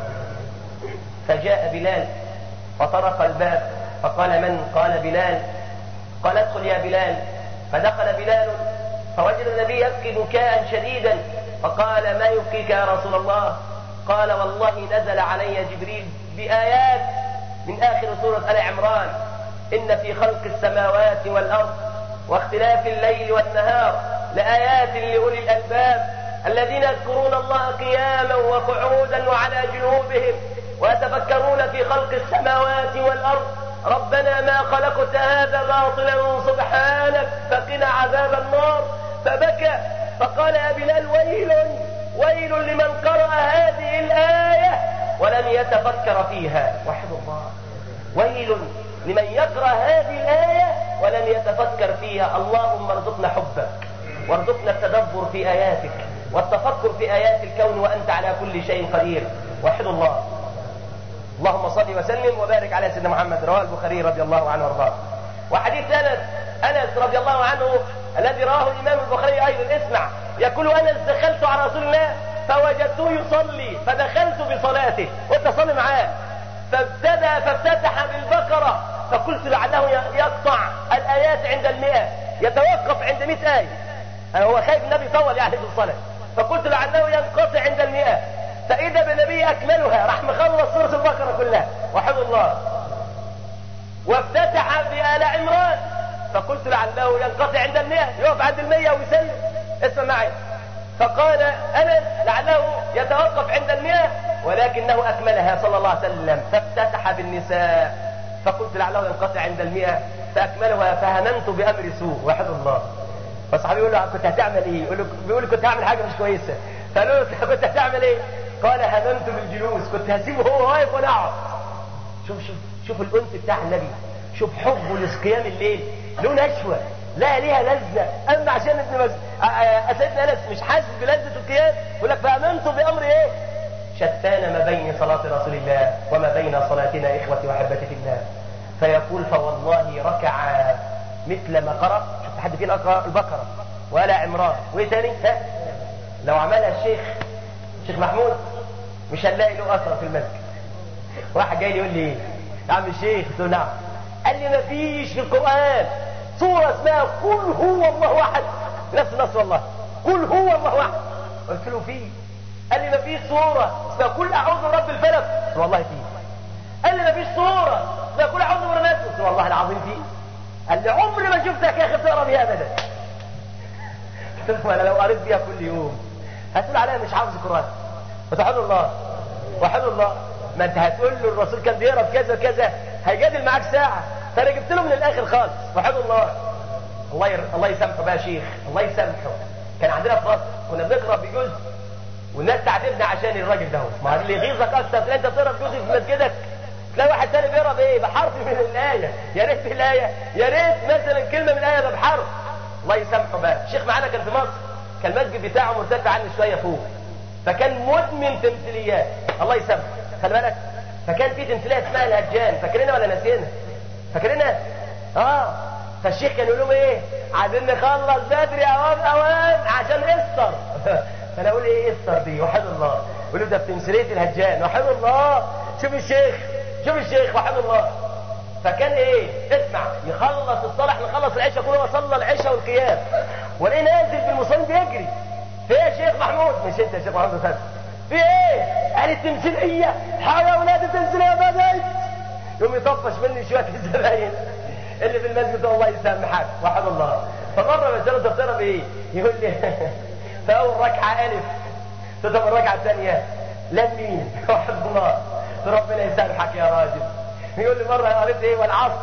فجاء بلال فطرق الباب فقال من قال بلال قال ادخل يا بلال فدخل بلال فوجد النبي يبكي بكاء شديدا فقال ما يبكيك يا رسول الله قال والله نزل علي جبريل بآيات من آخر سورة آل عمران إن في خلق السماوات والأرض واختلاف الليل والنهار لآيات لأولي الألباب الذين يذكرون الله قياما وقعودا وعلى جنوبهم ويتفكرون في خلق السماوات والأرض ربنا ما خلقت هذا باطلا سبحانك فقنا عذاب النار فبكى فقال يا بلال ويل ويل لمن قرأ هذه الآية ولم يتفكر فيها وحد الله ويل لمن يقرأ هذه الآية ولم يتفكر فيها اللهم ارزقنا حبك وارزقنا التدبر في آياتك والتفكر في آيات الكون وأنت على كل شيء قدير وحد الله اللهم صل وسلم وبارك على سيدنا محمد رواه البخاري رضي الله عنه وارضاه وحديث انس انس رضي الله عنه الذي رواه الامام البخاري ايضا اسمع يقول انس دخلت على رسول الله فوجدته يصلي فدخلت بصلاته قلت اصلي معاه فابتدى فافتتح بالبقره فقلت لعله يقطع الايات عند المئة يتوقف عند 100 ايه هو خايف النبي يطول يعني في الصلاه فقلت لعله ينقطع عند المئة فإذا بالنبي أكملها راح مخلص سورة البقرة كلها وحد الله وافتتح بآل عمران فقلت لعله ينقطع عند المئة يقف عند المئة ويسلم اسمع معي فقال أنس لعله يتوقف عند المئة ولكنه أكملها صلى الله عليه وسلم فافتتح بالنساء فقلت لعله ينقطع عند المئة فأكملها فهممت بأمر سوء وحد الله فصحابي يقول له كنت هتعمل ايه يقول له بيقول كنت هعمل حاجه مش كويسه فقالوا له كنت هتعمل ايه قال هممت بالجلوس كنت هسيبه هو واقف وانا اقعد شوف شوف شوف الانس بتاع النبي شوف حبه لقيام الليل له نشوه لا ليها لذه اما عشان ابن مس... سيدنا انس مش حاسس بلذه القيام يقول لك فامنت بامر ايه شتان ما بين صلاه رسول الله وما بين صلاتنا اخوتي واحبتي في الله فيقول فوالله ركع مثل ما قرأ شفت حد فينا قرأ البقرة ولا عمران وايه تاني ها لو عملها الشيخ الشيخ محمود مش هنلاقي له اثر في المسجد واحد جاي لي يقول لي ايه يا عم الشيخ قلت له نعم قال لي ما فيش في القرآن سورة اسمها قل هو الله احد نفس النص والله قل هو الله احد قلت له فيه قال لي ما فيش سورة اسمها قل اعوذ برب الفلق قلت له والله فيه قال لي ما فيش سورة اسمها قل اعوذ برب الناس قلت له والله العظيم فيه قال لي عمري ما شفتك يا اخي بتقرا بيها ابدا قلت له انا لو قريت بيها كل يوم هتقول عليها مش حافظ القران وتحد الله وحد الله ما انت هتقول له الرسول كان بيقرا بكذا وكذا هيجادل معاك ساعه فانا جبت له من الاخر خالص وحد الله الله ير... الله يسامحه بقى يا شيخ الله يسامحه كان عندنا في مصر كنا بنقرا بجزء والناس تعاتبنا عشان الراجل ده ما اللي يغيظك اكتر تلاقي انت بتقرا بجزء في مسجدك تلاقي واحد تاني بيقرا بايه بحرف من الايه يا ريت الايه يا ريت مثلا كلمه من الايه بحرف الله يسامحه بقى الشيخ معانا كان في مصر كان المسجد بتاعه مرتفع عني شويه فوق فكان مدمن تمثيليات الله يسامحه خلي بالك فكان في تمثيليه اسمها الهجان فاكرينها ولا ناسيينها فاكرينها اه فالشيخ كان يقول لهم ايه عايزين نخلص بدري اوان اوان عشان استر فانا اقول ايه استر دي وحد الله يقول له ده في تمثيليه الهجان وحد الله شوف الشيخ شوف الشيخ وحد الله فكان ايه اسمع يخلص الصلاح نخلص العشاء كله صلى العشاء والقيام والاقيه نازل بالمصلين بيجري في ايه يا شيخ محمود مش انت يا شيخ محمود فاتح في ايه قال التمثيليه حاول يا ولاد التمثيليه بدات يقوم يطفش مني شويه الزباين اللي في المسجد الله يسامحك وحد الله فمره بساله انت بتقرا بايه يقول لي في اول ركعه الف تضرب الركعه الثانيه لام مين وحد الله ربنا يسامحك يا راجل يقول لي مره قريت ايه والعصر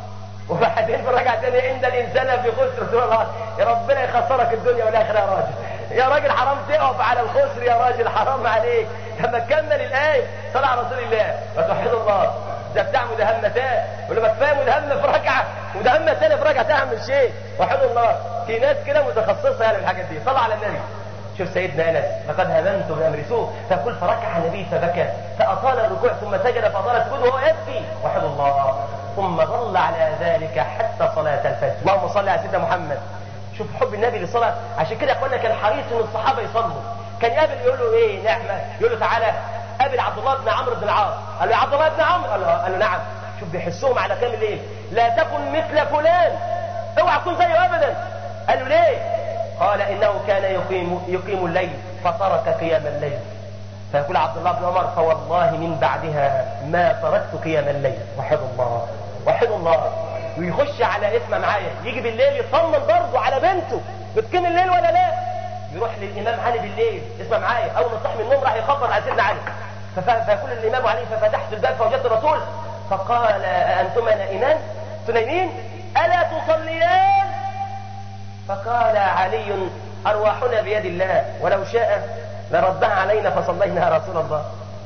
وبعدين في الركعه الثانيه ان الانسان في خسر قلت له يا ربنا يخسرك الدنيا والاخره يا راجل يا راجل حرام تقف على الخسر يا راجل حرام عليك لما تكمل الايه صلى على رسول الله وتوحد الله ده بتاع مدهمتان ولما كفايه مدهمه في ركعه مدهمه ثانيه في ركعه تعمل شيء وحد الله في ناس كده متخصصه يعني في الحاجات دي صلى على النبي شوف سيدنا انس لقد هممت بامر سوء فقل فركع النبي فبكى فاطال الركوع ثم سجد فاطال السجود وهو يبكي وحد الله ثم ظل على ذلك حتى صلاه الفجر اللهم صل على سيدنا محمد شوف حب النبي للصلاه عشان كده يا اخوانا كان حريص ان الصحابه يصلوا كان يقابل يقول له ايه نعمه يقول له تعالى قابل عبد الله بن عمرو بن العاص قال له يا عبد الله بن عمرو قال له, قال له نعم شوف بيحسهم على كامل ايه لا تكن مثل فلان اوعى تكون زيه ابدا قال له ليه قال انه كان يقيم يقيم الليل فترك قيام الليل فيقول عبد الله بن عمر فوالله من بعدها ما تركت قيام الليل وحد الله وحد الله ويخش على اسمه معايا يجي بالليل يطمن برضه على بنته بتقيم الليل ولا لا يروح للامام علي بالليل اسمع معايا اول ما صح من النوم راح يخبر على سيدنا علي فيقول الامام علي ففتحت الباب فوجدت الرسول فقال انتما نائمان تنيمين الا تصليان فقال علي ارواحنا بيد الله ولو شاء لردها علينا فصلينا يا رسول الله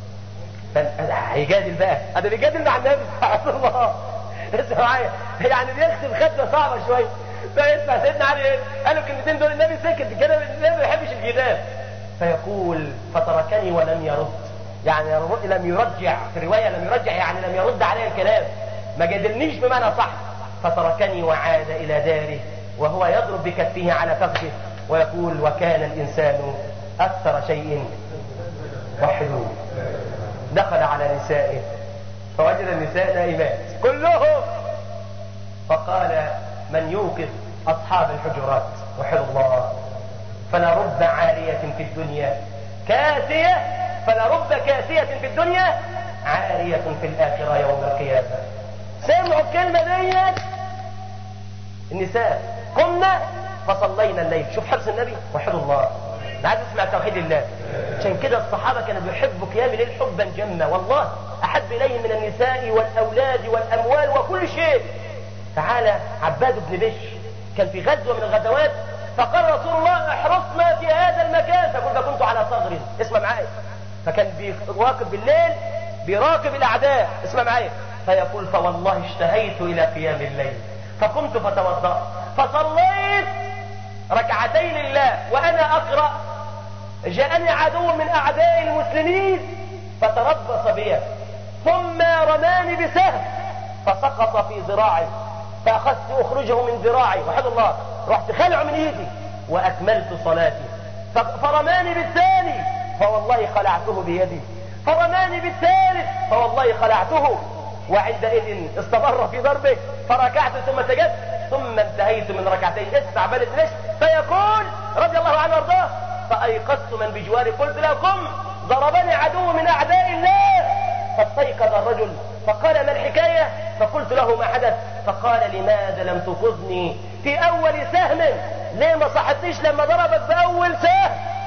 هيجادل بقى هذا بيجادل مع النبي رسول الله اسمع معايا يعني بيختم ختمه صعبه شويه فيسمع سيدنا علي ايه قال له الكلمتين دول النبي سكت كده النبي ما بيحبش الجدال فيقول فتركني ولم يرد يعني لم يرجع في الروايه لم يرجع يعني لم يرد علي الكلام ما جادلنيش بمعنى صح فتركني وعاد الى داره وهو يضرب بكفه على فخذه ويقول وكان الانسان اكثر شيء وحدوه دخل على نسائه فوجد النساء نائمات كلهم فقال من يوقظ اصحاب الحجرات وحد الله فلرب عارية في الدنيا كاسية فلرب كاسية في الدنيا عارية في الآخرة يوم القيامة سمعوا الكلمة ديت النساء قمنا فصلينا الليل شوف حرص النبي وحد الله انا عايز اسمع توحيد الله عشان كده الصحابه كانوا بيحبوا قيام الليل حبا جما والله احب اليهم من النساء والاولاد والاموال وكل شيء تعالى عباد بن بش كان في غزوه من الغزوات فقال رسول الله احرصنا في هذا المكان فقلت كنت على ثغر اسمع معايا فكان بيراقب بالليل بيراقب الاعداء اسمع معايا فيقول فوالله اشتهيت الى قيام الليل فقمت فتوضأت فصليت ركعتين لله وانا اقرأ جاءني عدو من اعداء المسلمين فتربص بي ثم رماني بسهم فسقط في ذراعي فاخذت اخرجه من ذراعي وحد الله رحت خلعه من ايدي واكملت صلاتي فرماني بالثاني فوالله خلعته بيدي فرماني بالثالث فوالله خلعته وعندئذ استمر في ضربه فركعت ثم سجدت ثم انتهيت من ركعتين اسمع بلد ليش فيقول رضي الله عنه وارضاه فايقظت من بجواري قلت لكم ضربني عدو من اعداء الله فاستيقظ الرجل فقال ما الحكاية فقلت له ما حدث فقال لماذا لم تفضني في اول سهم ليه ما صحتنيش لما ضربك باول سهم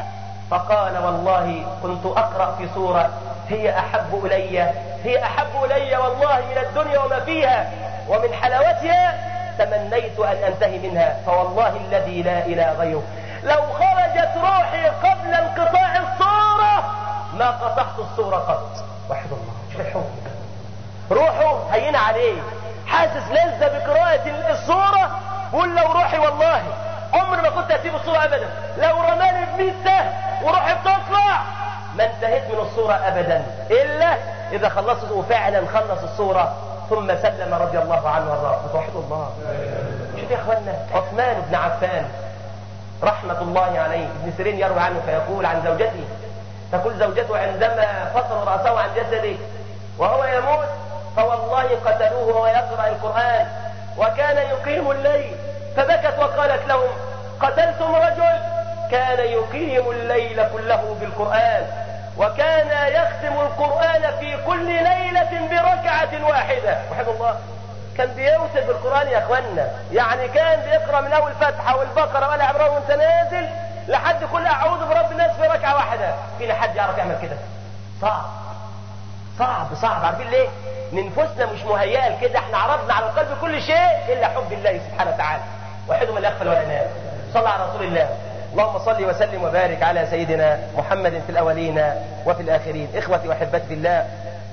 فقال والله كنت اقرأ في سورة هي احب الي هي احب الي والله من الدنيا وما فيها ومن حلاوتها تمنيت ان انتهي منها فوالله الذي لا اله غيره لو خرجت روحي قبل انقطاع الصورة ما قطعت الصورة قط وحد الله شوف الحب روحه هين عليه حاسس لذة بقراءة الصورة قول لو روحي والله عمر ما كنت اسيب الصورة ابدا لو رماني بمية سهم وروحي بتطلع ما انتهيت من الصورة ابدا الا اذا خلصت وفعلا خلص الصورة ثم سلم رضي الله عنه وارضاه توحد الله شوف يا اخوانا عثمان بن عفان رحمة الله عليه ابن سيرين يروي عنه فيقول عن زوجته تقول زوجته عندما فصلوا رأسه عن جسده وهو يموت فوالله قتلوه وهو يقرأ القرآن وكان يقيم الليل فبكت وقالت لهم قتلتم رجل كان يقيم الليل كله بالقرآن وكان يختم القرآن في كل ليلة بركعة واحدة وحد الله كان بيوصل بالقرآن يا اخوانا يعني كان بيقرأ من اول فتحة والبقرة ولا عمران وانت نازل لحد كل اعوذ برب الناس في ركعة واحدة فينا حد يعرف يعمل كده صعب صعب صعب عارفين ليه نفوسنا مش مهيئة لكده احنا عرضنا على القلب كل شيء الا حب الله سبحانه وتعالى وحده من يغفل ولا ينام صلى على رسول الله اللهم صل وسلم وبارك على سيدنا محمد في الاولين وفي الاخرين اخوتي واحبتي في الله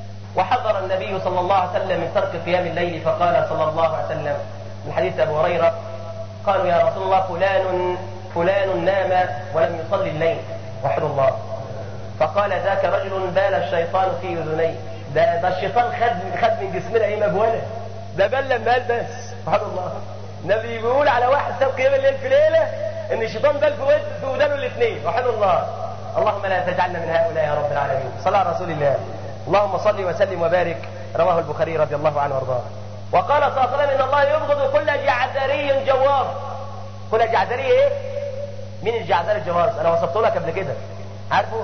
وحضر النبي صلى الله عليه وسلم من ترك قيام الليل فقال صلى الله عليه وسلم من حديث ابو هريره قالوا يا رسول الله فلان فلان نام ولم يصلي الليل وحد الله فقال ذاك رجل بال الشيطان في اذنيه ده ده الشيطان خد خد من جسمنا ايه مبوله ده بل لما قال بس سبحان الله النبي بيقول على واحد ساب قيام الليل في ليله ان الشيطان بل في ود في ودانه الاثنين وحد الله اللهم لا تجعلنا من هؤلاء يا رب العالمين صلى على رسول الله اللهم صل وسلم وبارك رواه البخاري رضي الله عنه وارضاه وقال صلى الله عليه وسلم ان الله يبغض كل جعذري جوار كل جعذري ايه مين الجعذري الجوار انا وصفته لك قبل كده عارفه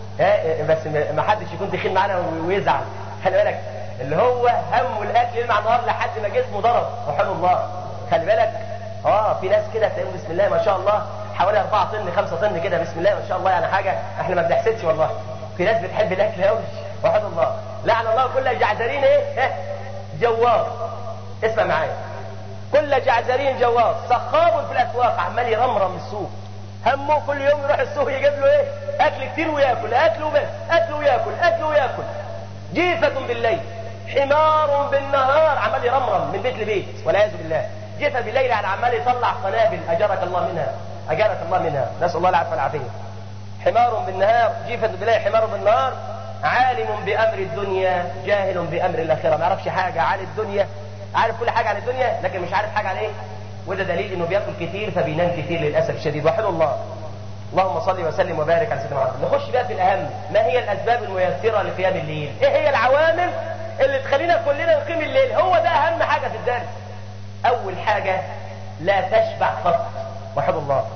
ها بس ما حدش يكون دخيل معانا ويزعل خلي بالك اللي هو همه الاكل يلمع نهار لحد ما جسمه ضرب سبحان الله خلي بالك اه في ناس كده تلاقيهم بسم الله ما شاء الله حوالي 4 طن 5 طن كده بسم الله ما شاء الله يعني حاجه احنا ما بنحسدش والله في ناس بتحب الاكل قوي وحد الله لعن الله كل جعزرين ايه جوار اسمع معايا كل جعزرين جوار سخاب في الاسواق عمال يرمرم السوق همه كل يوم يروح السوق يجيب له ايه اكل كتير وياكل اكل وبس اكل وياكل اكل وياكل جيفة بالليل حمار بالنهار عمال يرمرم من بيت لبيت والعياذ بالله جيفة بالليل يعني عمال يطلع قنابل اجرك الله منها اجرك الله منها نسال الله العفو والعافيه حمار بالنهار جيفة بالليل حمار بالنهار عالم بامر الدنيا جاهل بامر الاخره ما يعرفش حاجه عن الدنيا عارف كل حاجه عن الدنيا لكن مش عارف حاجه عن ايه وده دليل انه بياكل كتير فبينام كتير للاسف الشديد وحد الله اللهم صل وسلم وبارك على سيدنا محمد نخش بقى في الاهم ما هي الاسباب الميسره لقيام الليل ايه هي العوامل اللي تخلينا كلنا نقيم الليل هو ده اهم حاجه في الدرس اول حاجه لا تشبع قط وحد الله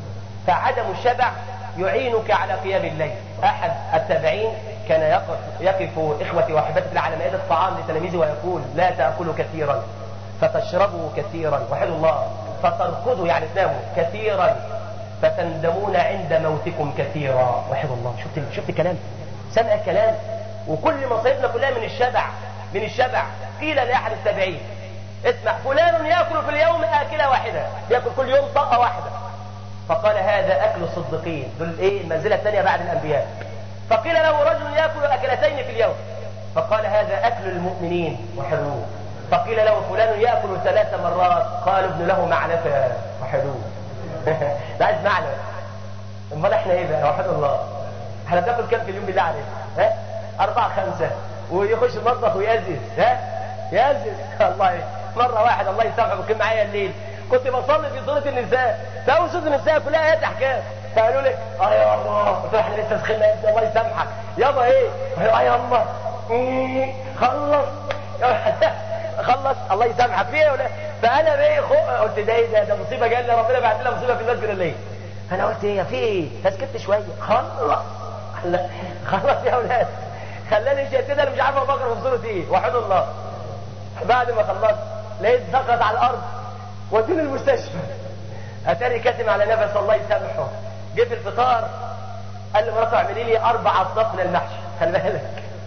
فعدم الشبع يعينك على قيام الليل احد التابعين كان يقف, يقف اخوتي واحبتي على مائده الطعام لتلاميذه ويقول لا تاكلوا كثيرا فتشربوا كثيرا وحد الله فترقدوا يعني تناموا كثيرا فتندمون عند موتكم كثيرا وحد الله شفت شفت الكلام سمع الكلام وكل مصايبنا كلها من الشبع من الشبع قيل لاحد التابعين اسمع فلان ياكل في اليوم اكله واحده ياكل كل يوم طاقه واحده فقال هذا اكل الصديقين دول ايه المنزله الثانيه بعد الانبياء فقيل له رجل ياكل اكلتين في اليوم فقال هذا اكل المؤمنين وحلوه فقيل له فلان ياكل ثلاث مرات قال ابن له معلفه وحلوه ده عايز معنى امال احنا ايه بقى وحد الله احنا بناكل كام في اليوم بالله عليك ها أربعة خمسة ويخش المطبخ ويزز ها يزز الله مرة واحد الله يسامحه كان معايا الليل كنت بصلي في سورة النساء فأول سورة النساء كلها آيات أحكام فقالوا لي اه يا الله قلت له احنا لسه سخنا يا ابني الله يسامحك يابا ايه اه يا الله إيه، خلص خلص الله يسامحك فيه ولا فانا بيه خو... قلت ده ايه ده ده مصيبه جالنا ربنا بعت لنا مصيبه في المسجد الليل انا قلت ايه في ايه فسكت شويه خلص خلص يا اولاد خلاني شتيت انا مش عارف بقرا في سوره ايه وحد الله بعد ما خلصت لقيت سقط على الارض ودوني المستشفى اتاري كاتم على نفس الله يسامحه جه في الفطار قال لي مراته اعملي لي اربع اصناف من المحشي خلي بالك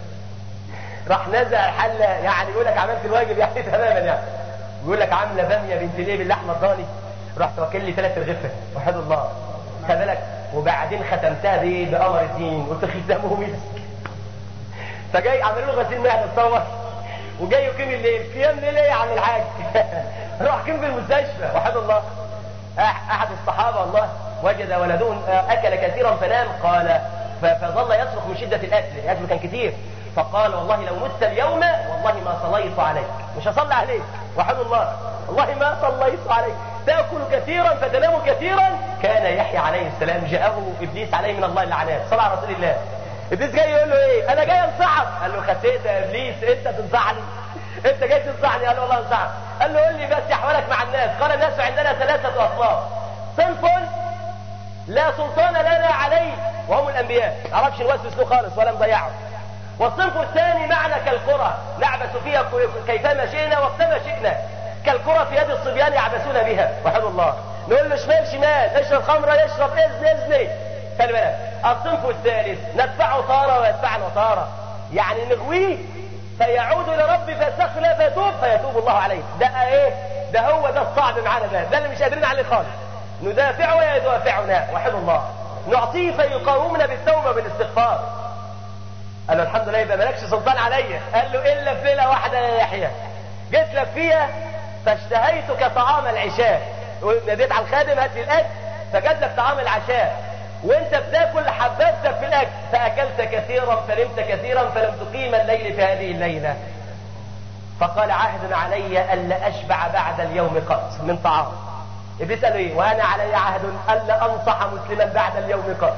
راح نزع الحله يعني يقول لك عملت الواجب يعني تماما يعني يقول لك عامله باميه بنت ليه باللحمه الضاني رحت واكل لي ثلاث رغيفه وحد الله خلي بالك وبعدين ختمتها بايه بقمر الدين قلت ختامه مسك فجاي عملوا له غسيل معده تصور وجاي يقيم الليل قيام ليل ايه يا عم الحاج راح قيم في المستشفى وحد الله احد الصحابه الله وجد ولده اكل كثيرا فنام قال فظل يصرخ من شده الاكل الاكل كان كثير فقال والله لو مت اليوم والله ما صليت عليك مش هصلي عليك وحد الله والله ما صليت عليك تاكل كثيرا فتنام كثيرا كان يحيى عليه السلام جاءه ابليس عليه من الله اللعنات صلى على رسول الله ابليس جاي يقول له ايه انا جاي انصحك قال له خسيت يا ابليس انت تنصحني انت جاي تنصحني قال له والله انصحك قال له قول لي بس احوالك مع الناس قال الناس عندنا ثلاثه اصناف صنف لا سلطان لنا عليه وهم الانبياء ما عرفش نوسوس له خالص ولا نضيعه والصنف الثاني معنا كالكرة نعبس فيها كيفما شئنا وقتما شئنا كالكرة في يد الصبيان يعبسون بها وحد الله نقول له شمال شمال اشرب خمرة يشرب اذن اذن خلي بالك الصنف الثالث ندفعه طارة ويدفعنا طارة يعني نغويه فيعود الى ربي فيستغفر فيتوب فيتوب الله عليه ده ايه ده هو ده الصعب معانا ده ده اللي مش قادرين عليه خالص ندافعه ويدافعنا وحد الله نعطيه فيقاومنا بالتوبة بالاستغفار قال له الحمد لله يبقى مالكش سلطان عليا قال له الا في ليله واحده يا يحيى جيت لك فيها فاشتهيتك طعام العشاء ناديت على الخادم هات لي الاكل فجاب لك طعام العشاء وانت بتاكل حببتك في الاكل فاكلت كثيرا فنمت كثيرا فلم تقيم الليل في هذه الليله فقال عهد علي الا اشبع بعد اليوم قط من طعام ابليس قال ايه وانا علي عهد الا انصح مسلما بعد اليوم قط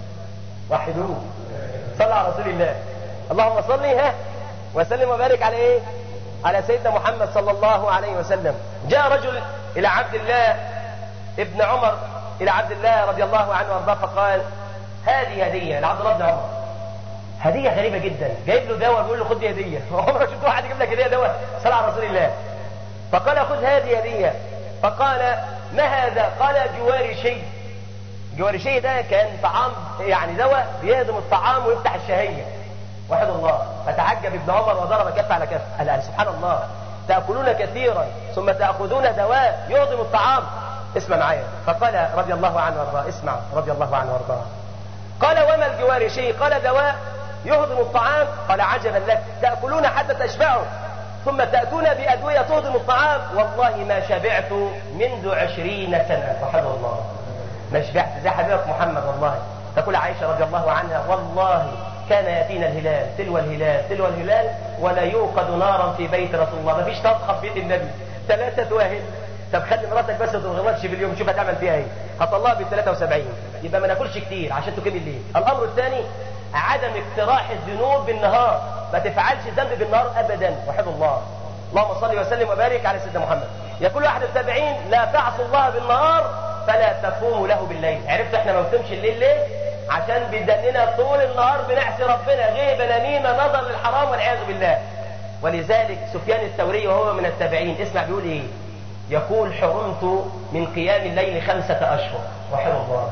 وحدوه صلى على رسول الله اللهم صل ها وسلم وبارك على ايه على سيدنا محمد صلى الله عليه وسلم جاء رجل الى عبد الله ابن عمر الى عبد الله رضي الله عنه وارضاه فقال هذه هديه لعبد الله بن عمر هديه غريبه جدا جايب له دواء بيقول له خد دي هديه عمرك شفت واحد يجيب لك هديه دواء صلى على رسول الله فقال خذ هذه هديه فقال ما هذا قال جواري شيء جواري شيء ده كان طعام يعني دواء بيهضم الطعام ويفتح الشهيه وحد الله فتعجب ابن عمر وضرب كف على كف قال سبحان الله تاكلون كثيرا ثم تاخذون دواء يهضم الطعام اسمع معايا فقال رضي الله عنه وارضاه اسمع رضي الله عنه وارضاه قال وما الجوار شيء قال دواء يهضم الطعام قال عجبا لك تاكلون حتى تشبعوا ثم تأتون بأدوية تهضم الطعام والله ما شبعت منذ عشرين سنة وحد الله ما شبعت زي حبيبك محمد والله تقول عائشة رضي الله عنها والله كان يأتينا الهلال تلو الهلال تلو الهلال ولا يوقد نارا في بيت رسول الله ما فيش طبخة في بيت النبي ثلاثة واهل طب خلي مراتك بس ما تغلطش في اليوم شوف هتعمل فيها ايه هطلعها بال 73 يبقى ما ناكلش كتير عشان تقيم الليل الامر الثاني عدم اقتراح الذنوب بالنهار ما تفعلش ذنب بالنهار ابدا وحد الله اللهم صل وسلم وبارك على سيدنا محمد يقول واحد التابعين لا تعصوا الله بالنهار فلا تقوموا له بالليل عرفت احنا ما بنقومش الليل ليه عشان بيدننا طول النهار بنعصي ربنا غيبه نميمه نظر للحرام والعياذ بالله ولذلك سفيان الثوري وهو من التابعين اسمع بيقول ايه يقول حرمت من قيام الليل خمسة أشهر وحر الله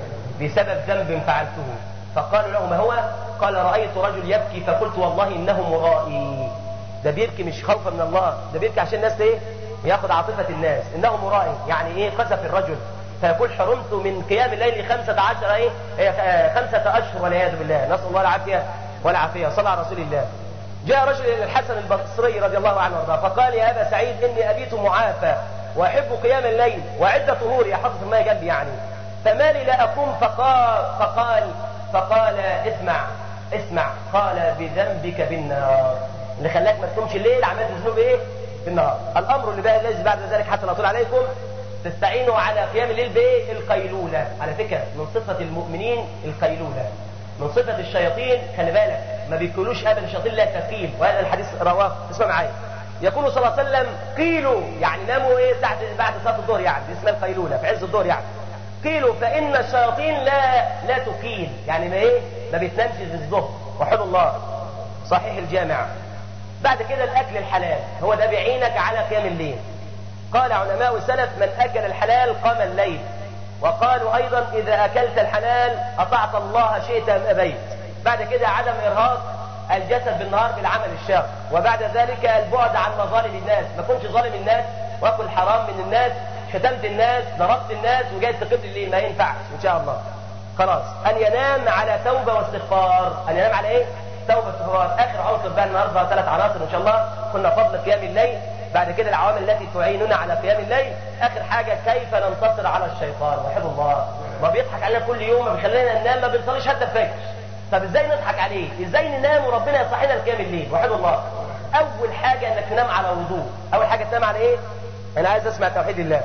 بسبب ذنب فعلته فقالوا له ما هو قال رأيت رجل يبكي فقلت والله إنه مرائي ده بيبكي مش خوفا من الله ده بيبكي عشان الناس ايه ياخد عاطفة الناس إنه مرائي يعني ايه قذف الرجل فيقول حرمت من قيام الليل خمسة عشر ايه إيه، آه، خمسة أشهر والعياذ بالله نسأل الله العافية والعافية صلى على رسول الله جاء رجل إلى الحسن البصري رضي الله عنه وارضاه فقال يا أبا سعيد إني أبيت معافى وأحب قيام الليل وعدة طهور يا حفظ الماء جنبي يعني فما لي لا أقوم فقال فقال فقال اسمع اسمع قال بذنبك بالنار اللي خلاك ما تقومش الليل عملت ذنوب ايه؟ بالنهار الامر اللي بقى الذي بعد ذلك حتى لا اطول عليكم تستعينوا على قيام الليل بايه؟ القيلوله على فكره من صفه المؤمنين القيلوله من صفه الشياطين خلي بالك ما بيقولوش ابدا الشياطين لا تقيل وهذا الحديث رواه اسمع معايا يقول صلى الله عليه وسلم قيلوا يعني ناموا ايه بعد بعد صلاه الظهر يعني دي اسمها القيلوله في عز الظهر يعني قيلوا فان الشياطين لا لا تقيل يعني ما ايه ما بتنامش في الظهر وحد الله صحيح الجامع بعد كده الاكل الحلال هو ده بيعينك على قيام الليل قال علماء السلف من اكل الحلال قام الليل وقالوا ايضا اذا اكلت الحلال اطعت الله شئت ام ابيت بعد كده عدم ارهاق الجسد بالنهار بالعمل الشاق وبعد ذلك البعد عن مظالم الناس ما كنتش ظالم الناس واكل حرام من الناس شتمت الناس ضربت الناس وجاي تقيم الليل ما ينفعش ان شاء الله خلاص ان ينام على توبه واستغفار ان ينام على ايه توبه واستغفار اخر عنصر بقى النهارده ثلاث عناصر ان شاء الله قلنا فضل قيام الليل بعد كده العوامل التي تعيننا على قيام الليل اخر حاجه كيف ننتصر على الشيطان وحب الله ما بيضحك علينا كل يوم ما بيخلينا ننام ما بنصليش حتى الفجر طب ازاي نضحك عليه ازاي ننام وربنا يصحينا لقيام الليل وحد الله اول حاجه انك تنام على وضوء اول حاجه تنام على ايه انا عايز اسمع توحيد الله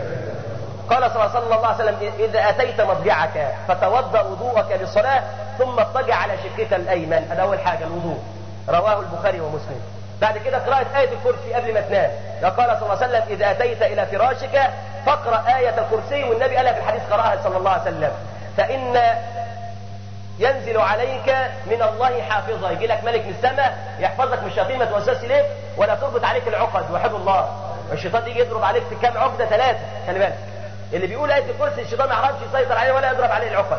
قال صلى الله عليه وسلم اذا اتيت مضجعك فتوضا وضوءك للصلاه ثم اضطجع على شقك الايمن هذا اول حاجه الوضوء رواه البخاري ومسلم بعد كده قراءة آية الكرسي قبل ما تنام قال صلى الله عليه وسلم إذا أتيت إلى فراشك فاقرأ آية الكرسي والنبي قالها في الحديث قرأها صلى الله عليه وسلم فإن ينزل عليك من الله حافظا يجي لك ملك من السماء يحفظك من الشياطين ما توسوسش ليك ولا تربط عليك العقد وحب الله الشيطان يجي يضرب عليك في كام عقده ثلاثه خلي بالك اللي بيقول آية الكرسي الشيطان ما يعرفش يسيطر عليه ولا يضرب عليه العقد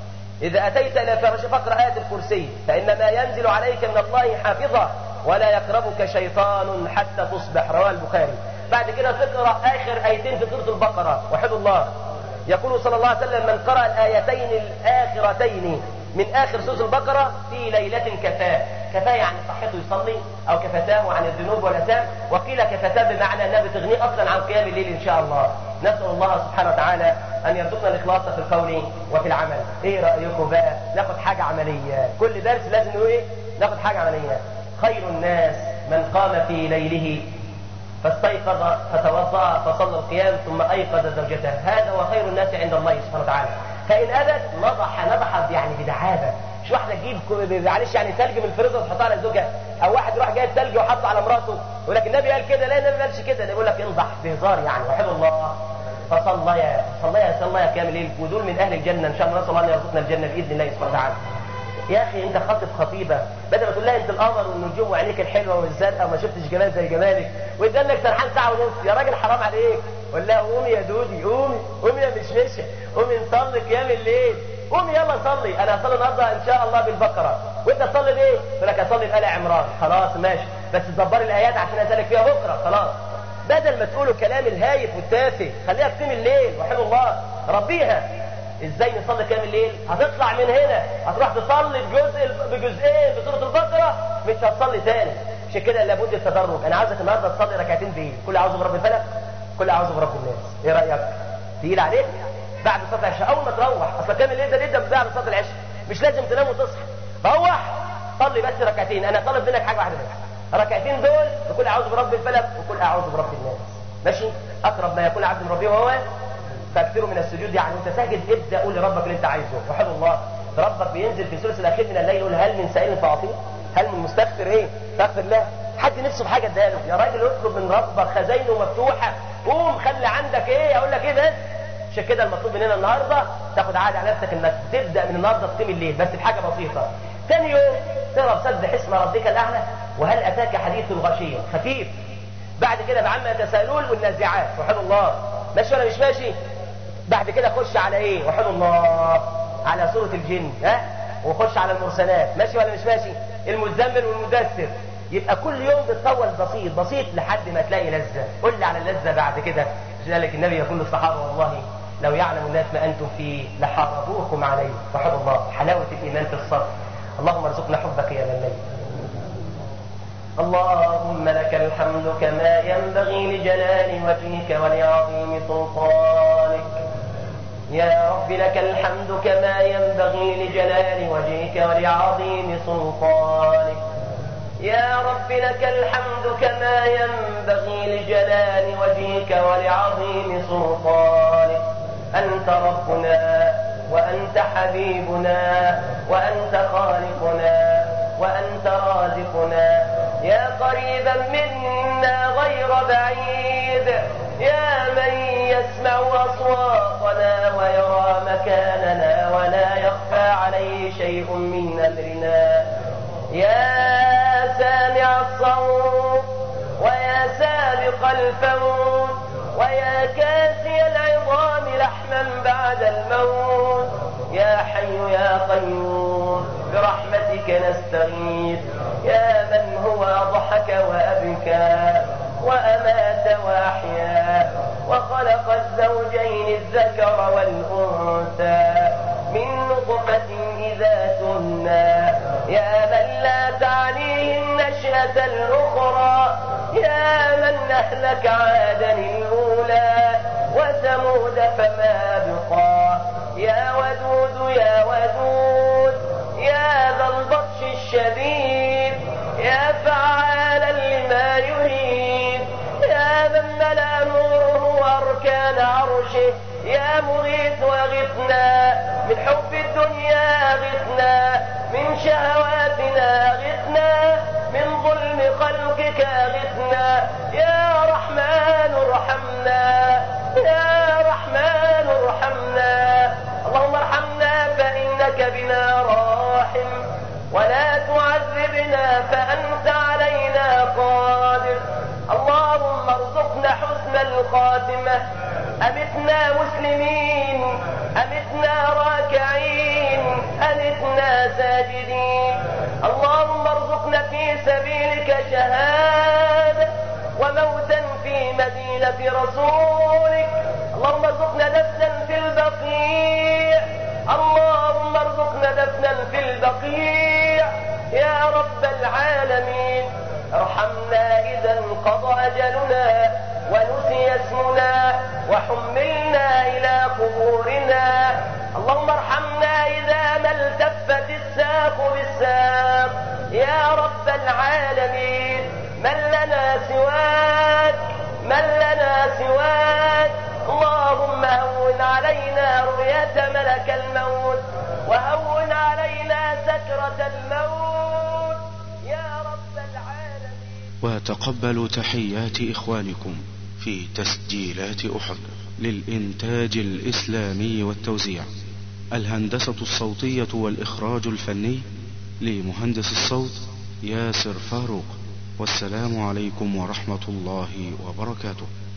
إذا أتيت إلى فرش فاقرأ آية الكرسي فإنما ينزل عليك من الله حافظا ولا يقربك شيطان حتى تصبح رواه البخاري بعد كده تقرأ آخر آيتين في سورة البقرة وحد الله يقول صلى الله عليه وسلم من قرأ الآيتين الآخرتين من آخر سورة البقرة في ليلة كفاه كفاه يعني صحته يصلي أو كفتاه عن الذنوب والأثام وقيل كفتاه بمعنى أنها بتغنيه أصلا عن قيام الليل إن شاء الله نسأل الله سبحانه وتعالى أن يرزقنا الإخلاص في القول وفي العمل إيه رأيكم بقى ناخد حاجة عملية كل درس لازم نقول إيه ناخد حاجة عملية خير الناس من قام في ليله فاستيقظ فتوضا فصلى القيام ثم ايقظ زوجته هذا هو خير الناس عند الله سبحانه وتعالى فان ابت نضح نضح يعني بدعابه مش واحده تجيب معلش يعني ثلج من الفريزر تحطها على زوجها او واحد يروح جايب ثلج وحطه على مراته يقول لك النبي قال كده لا النبي ما قالش كده يقول لك انضح بهزار يعني وحب الله فصليا صليا صليا قيام الليل ودول من اهل الجنه ان شاء الله نسال الله ان يرزقنا الجنه باذن الله سبحانه وتعالى يا اخي انت خاطب خطيبه بدل ما تقول لها انت القمر والنجوم وعينيك الحلوه والزرقاء وما شفتش جمال زي جمالك ويدلك سرحان ساعه ونص يا راجل حرام عليك قول لها قومي يا دودي قومي قومي يا مشمشه قومي نصلي قيام الليل قومي يلا صلي انا هصلي النهارده ان شاء الله بالبقره وانت تصلي بايه؟ يقول لك اصلي بآل عمران خلاص ماشي بس تدبري الايات عشان اسالك فيها بكره خلاص بدل ما تقولوا كلام الهايف والتافه خليها تقيم الليل وحلو الله ربيها ازاي نصلي قيام الليل هتطلع من هنا هتروح تصلي بجزء بجزئين بسوره البقره مش هتصلي تاني عشان كده لابد التدرج انا عاوزك النهارده تصلي ركعتين بايه كل اعوذ برب الفلق كل اعوذ برب الناس ايه رايك تقيل عليك بعد صلاه العشاء اول ما تروح اصل قيام الليل ده جدا بعد صلاه العشاء مش لازم تنام وتصحى روح صلي بس ركعتين انا طالب منك حاجه واحده بس ركعتين دول بكل اعوذ برب الفلق وكل اعوذ برب الناس ماشي اقرب ما يكون عبد من ربه وهو فاكثروا من السجود يعني انت ساجد ابدا قول لربك اللي انت عايزه وحب الله ربك بينزل في الثلث الاخير من الليل يقول هل من سائل فاعطيه هل من مستغفر ايه فاغفر له حد نفسه في حاجه اداله يا راجل اطلب من ربك خزاينه مفتوحه قوم خلي عندك ايه اقول لك ايه بس عشان كده المطلوب مننا النهارده تاخد عهد على نفسك انك تبدا من النهارده تقيم الليل بس بحاجه بسيطه ثاني يوم تقرا سبح اسم ربك الاعلى وهل اتاك حديث الغشيه خفيف بعد كده بعما يتساءلون والنازعات وحد الله ماشي ولا مش ماشي بعد كده خش على ايه وحد الله على سورة الجن ها وخش على المرسلات ماشي ولا مش ماشي المزمل والمدثر يبقى كل يوم بتطول بسيط بسيط لحد ما تلاقي لذة قل لي على اللذة بعد كده لذلك النبي يقول للصحابة والله لو يعلم الناس ما أنتم فيه لحاربوكم عليه وحب الله حلاوة الإيمان في الصبر اللهم ارزقنا حبك يا من اللهم لك الحمد كما ينبغي لجلال وجهك ولعظيم سلطانك يا رب لك الحمد كما ينبغي لجلال وجهك ولعظيم سلطانك يا رب لك الحمد كما ينبغي لجلال وجهك ولعظيم سلطانك أنت ربنا وأنت حبيبنا وأنت خالقنا وأنت رازقنا يا قريبا منا غير بعيد يا من يسمع أصواتنا ويرى مكاننا ولا يخفى عليه شيء من أمرنا يا سامع الصوت ويا سابق الفوت ويا كاسي العظام لحما بعد الموت يا حي يا قيوم برحمتك نستغيث يا من هو ضحك وأبكى وأمات وأحيا وخلق الزوجين الذكر والأنثى من نطفة إذا تمنى يا من لا تعنيه النشأة الأخرى يا من أهلك عادا الأولى وثمود فما بقى يا ودود يا ودود يا ذا البطش الشديد يا فعالا لما يريد يا من ملا نوره أركان عرشه يا مغيث وغثنا من حب الدنيا غثنا من شهواتنا غثنا من ظلم خلقك غثنا يا رحمن ارحمنا يا رحمن ارحمنا اللهم ارحمنا فإنك بنا راحم ولا تعذبنا فأنت علينا قادر اللهم ارزقنا حسن الخاتمة أمتنا مسلمين أمتنا راكعين أمتنا ساجدين اللهم ارزقنا في سبيلك شهادة وموتا في مدينة رسولك اللهم ارزقنا دفنا في البقيع اللهم ارزقنا دفنا في البقيع يا رب العالمين ارحمنا إذا انقضى أجلنا ونسي اسمنا وحملنا إلى قبورنا اللهم ارحمنا إذا ما التفت الساق بالساق يا رب العالمين من لنا سواك من لنا سواك اللهم هون علينا رؤية ملك الموت وهون علينا سكرة الموت يا رب العالمين وتقبلوا تحيات إخوانكم في تسجيلات أحد للإنتاج الإسلامي والتوزيع الهندسة الصوتية والإخراج الفني لمهندس الصوت ياسر فاروق والسلام عليكم ورحمة الله وبركاته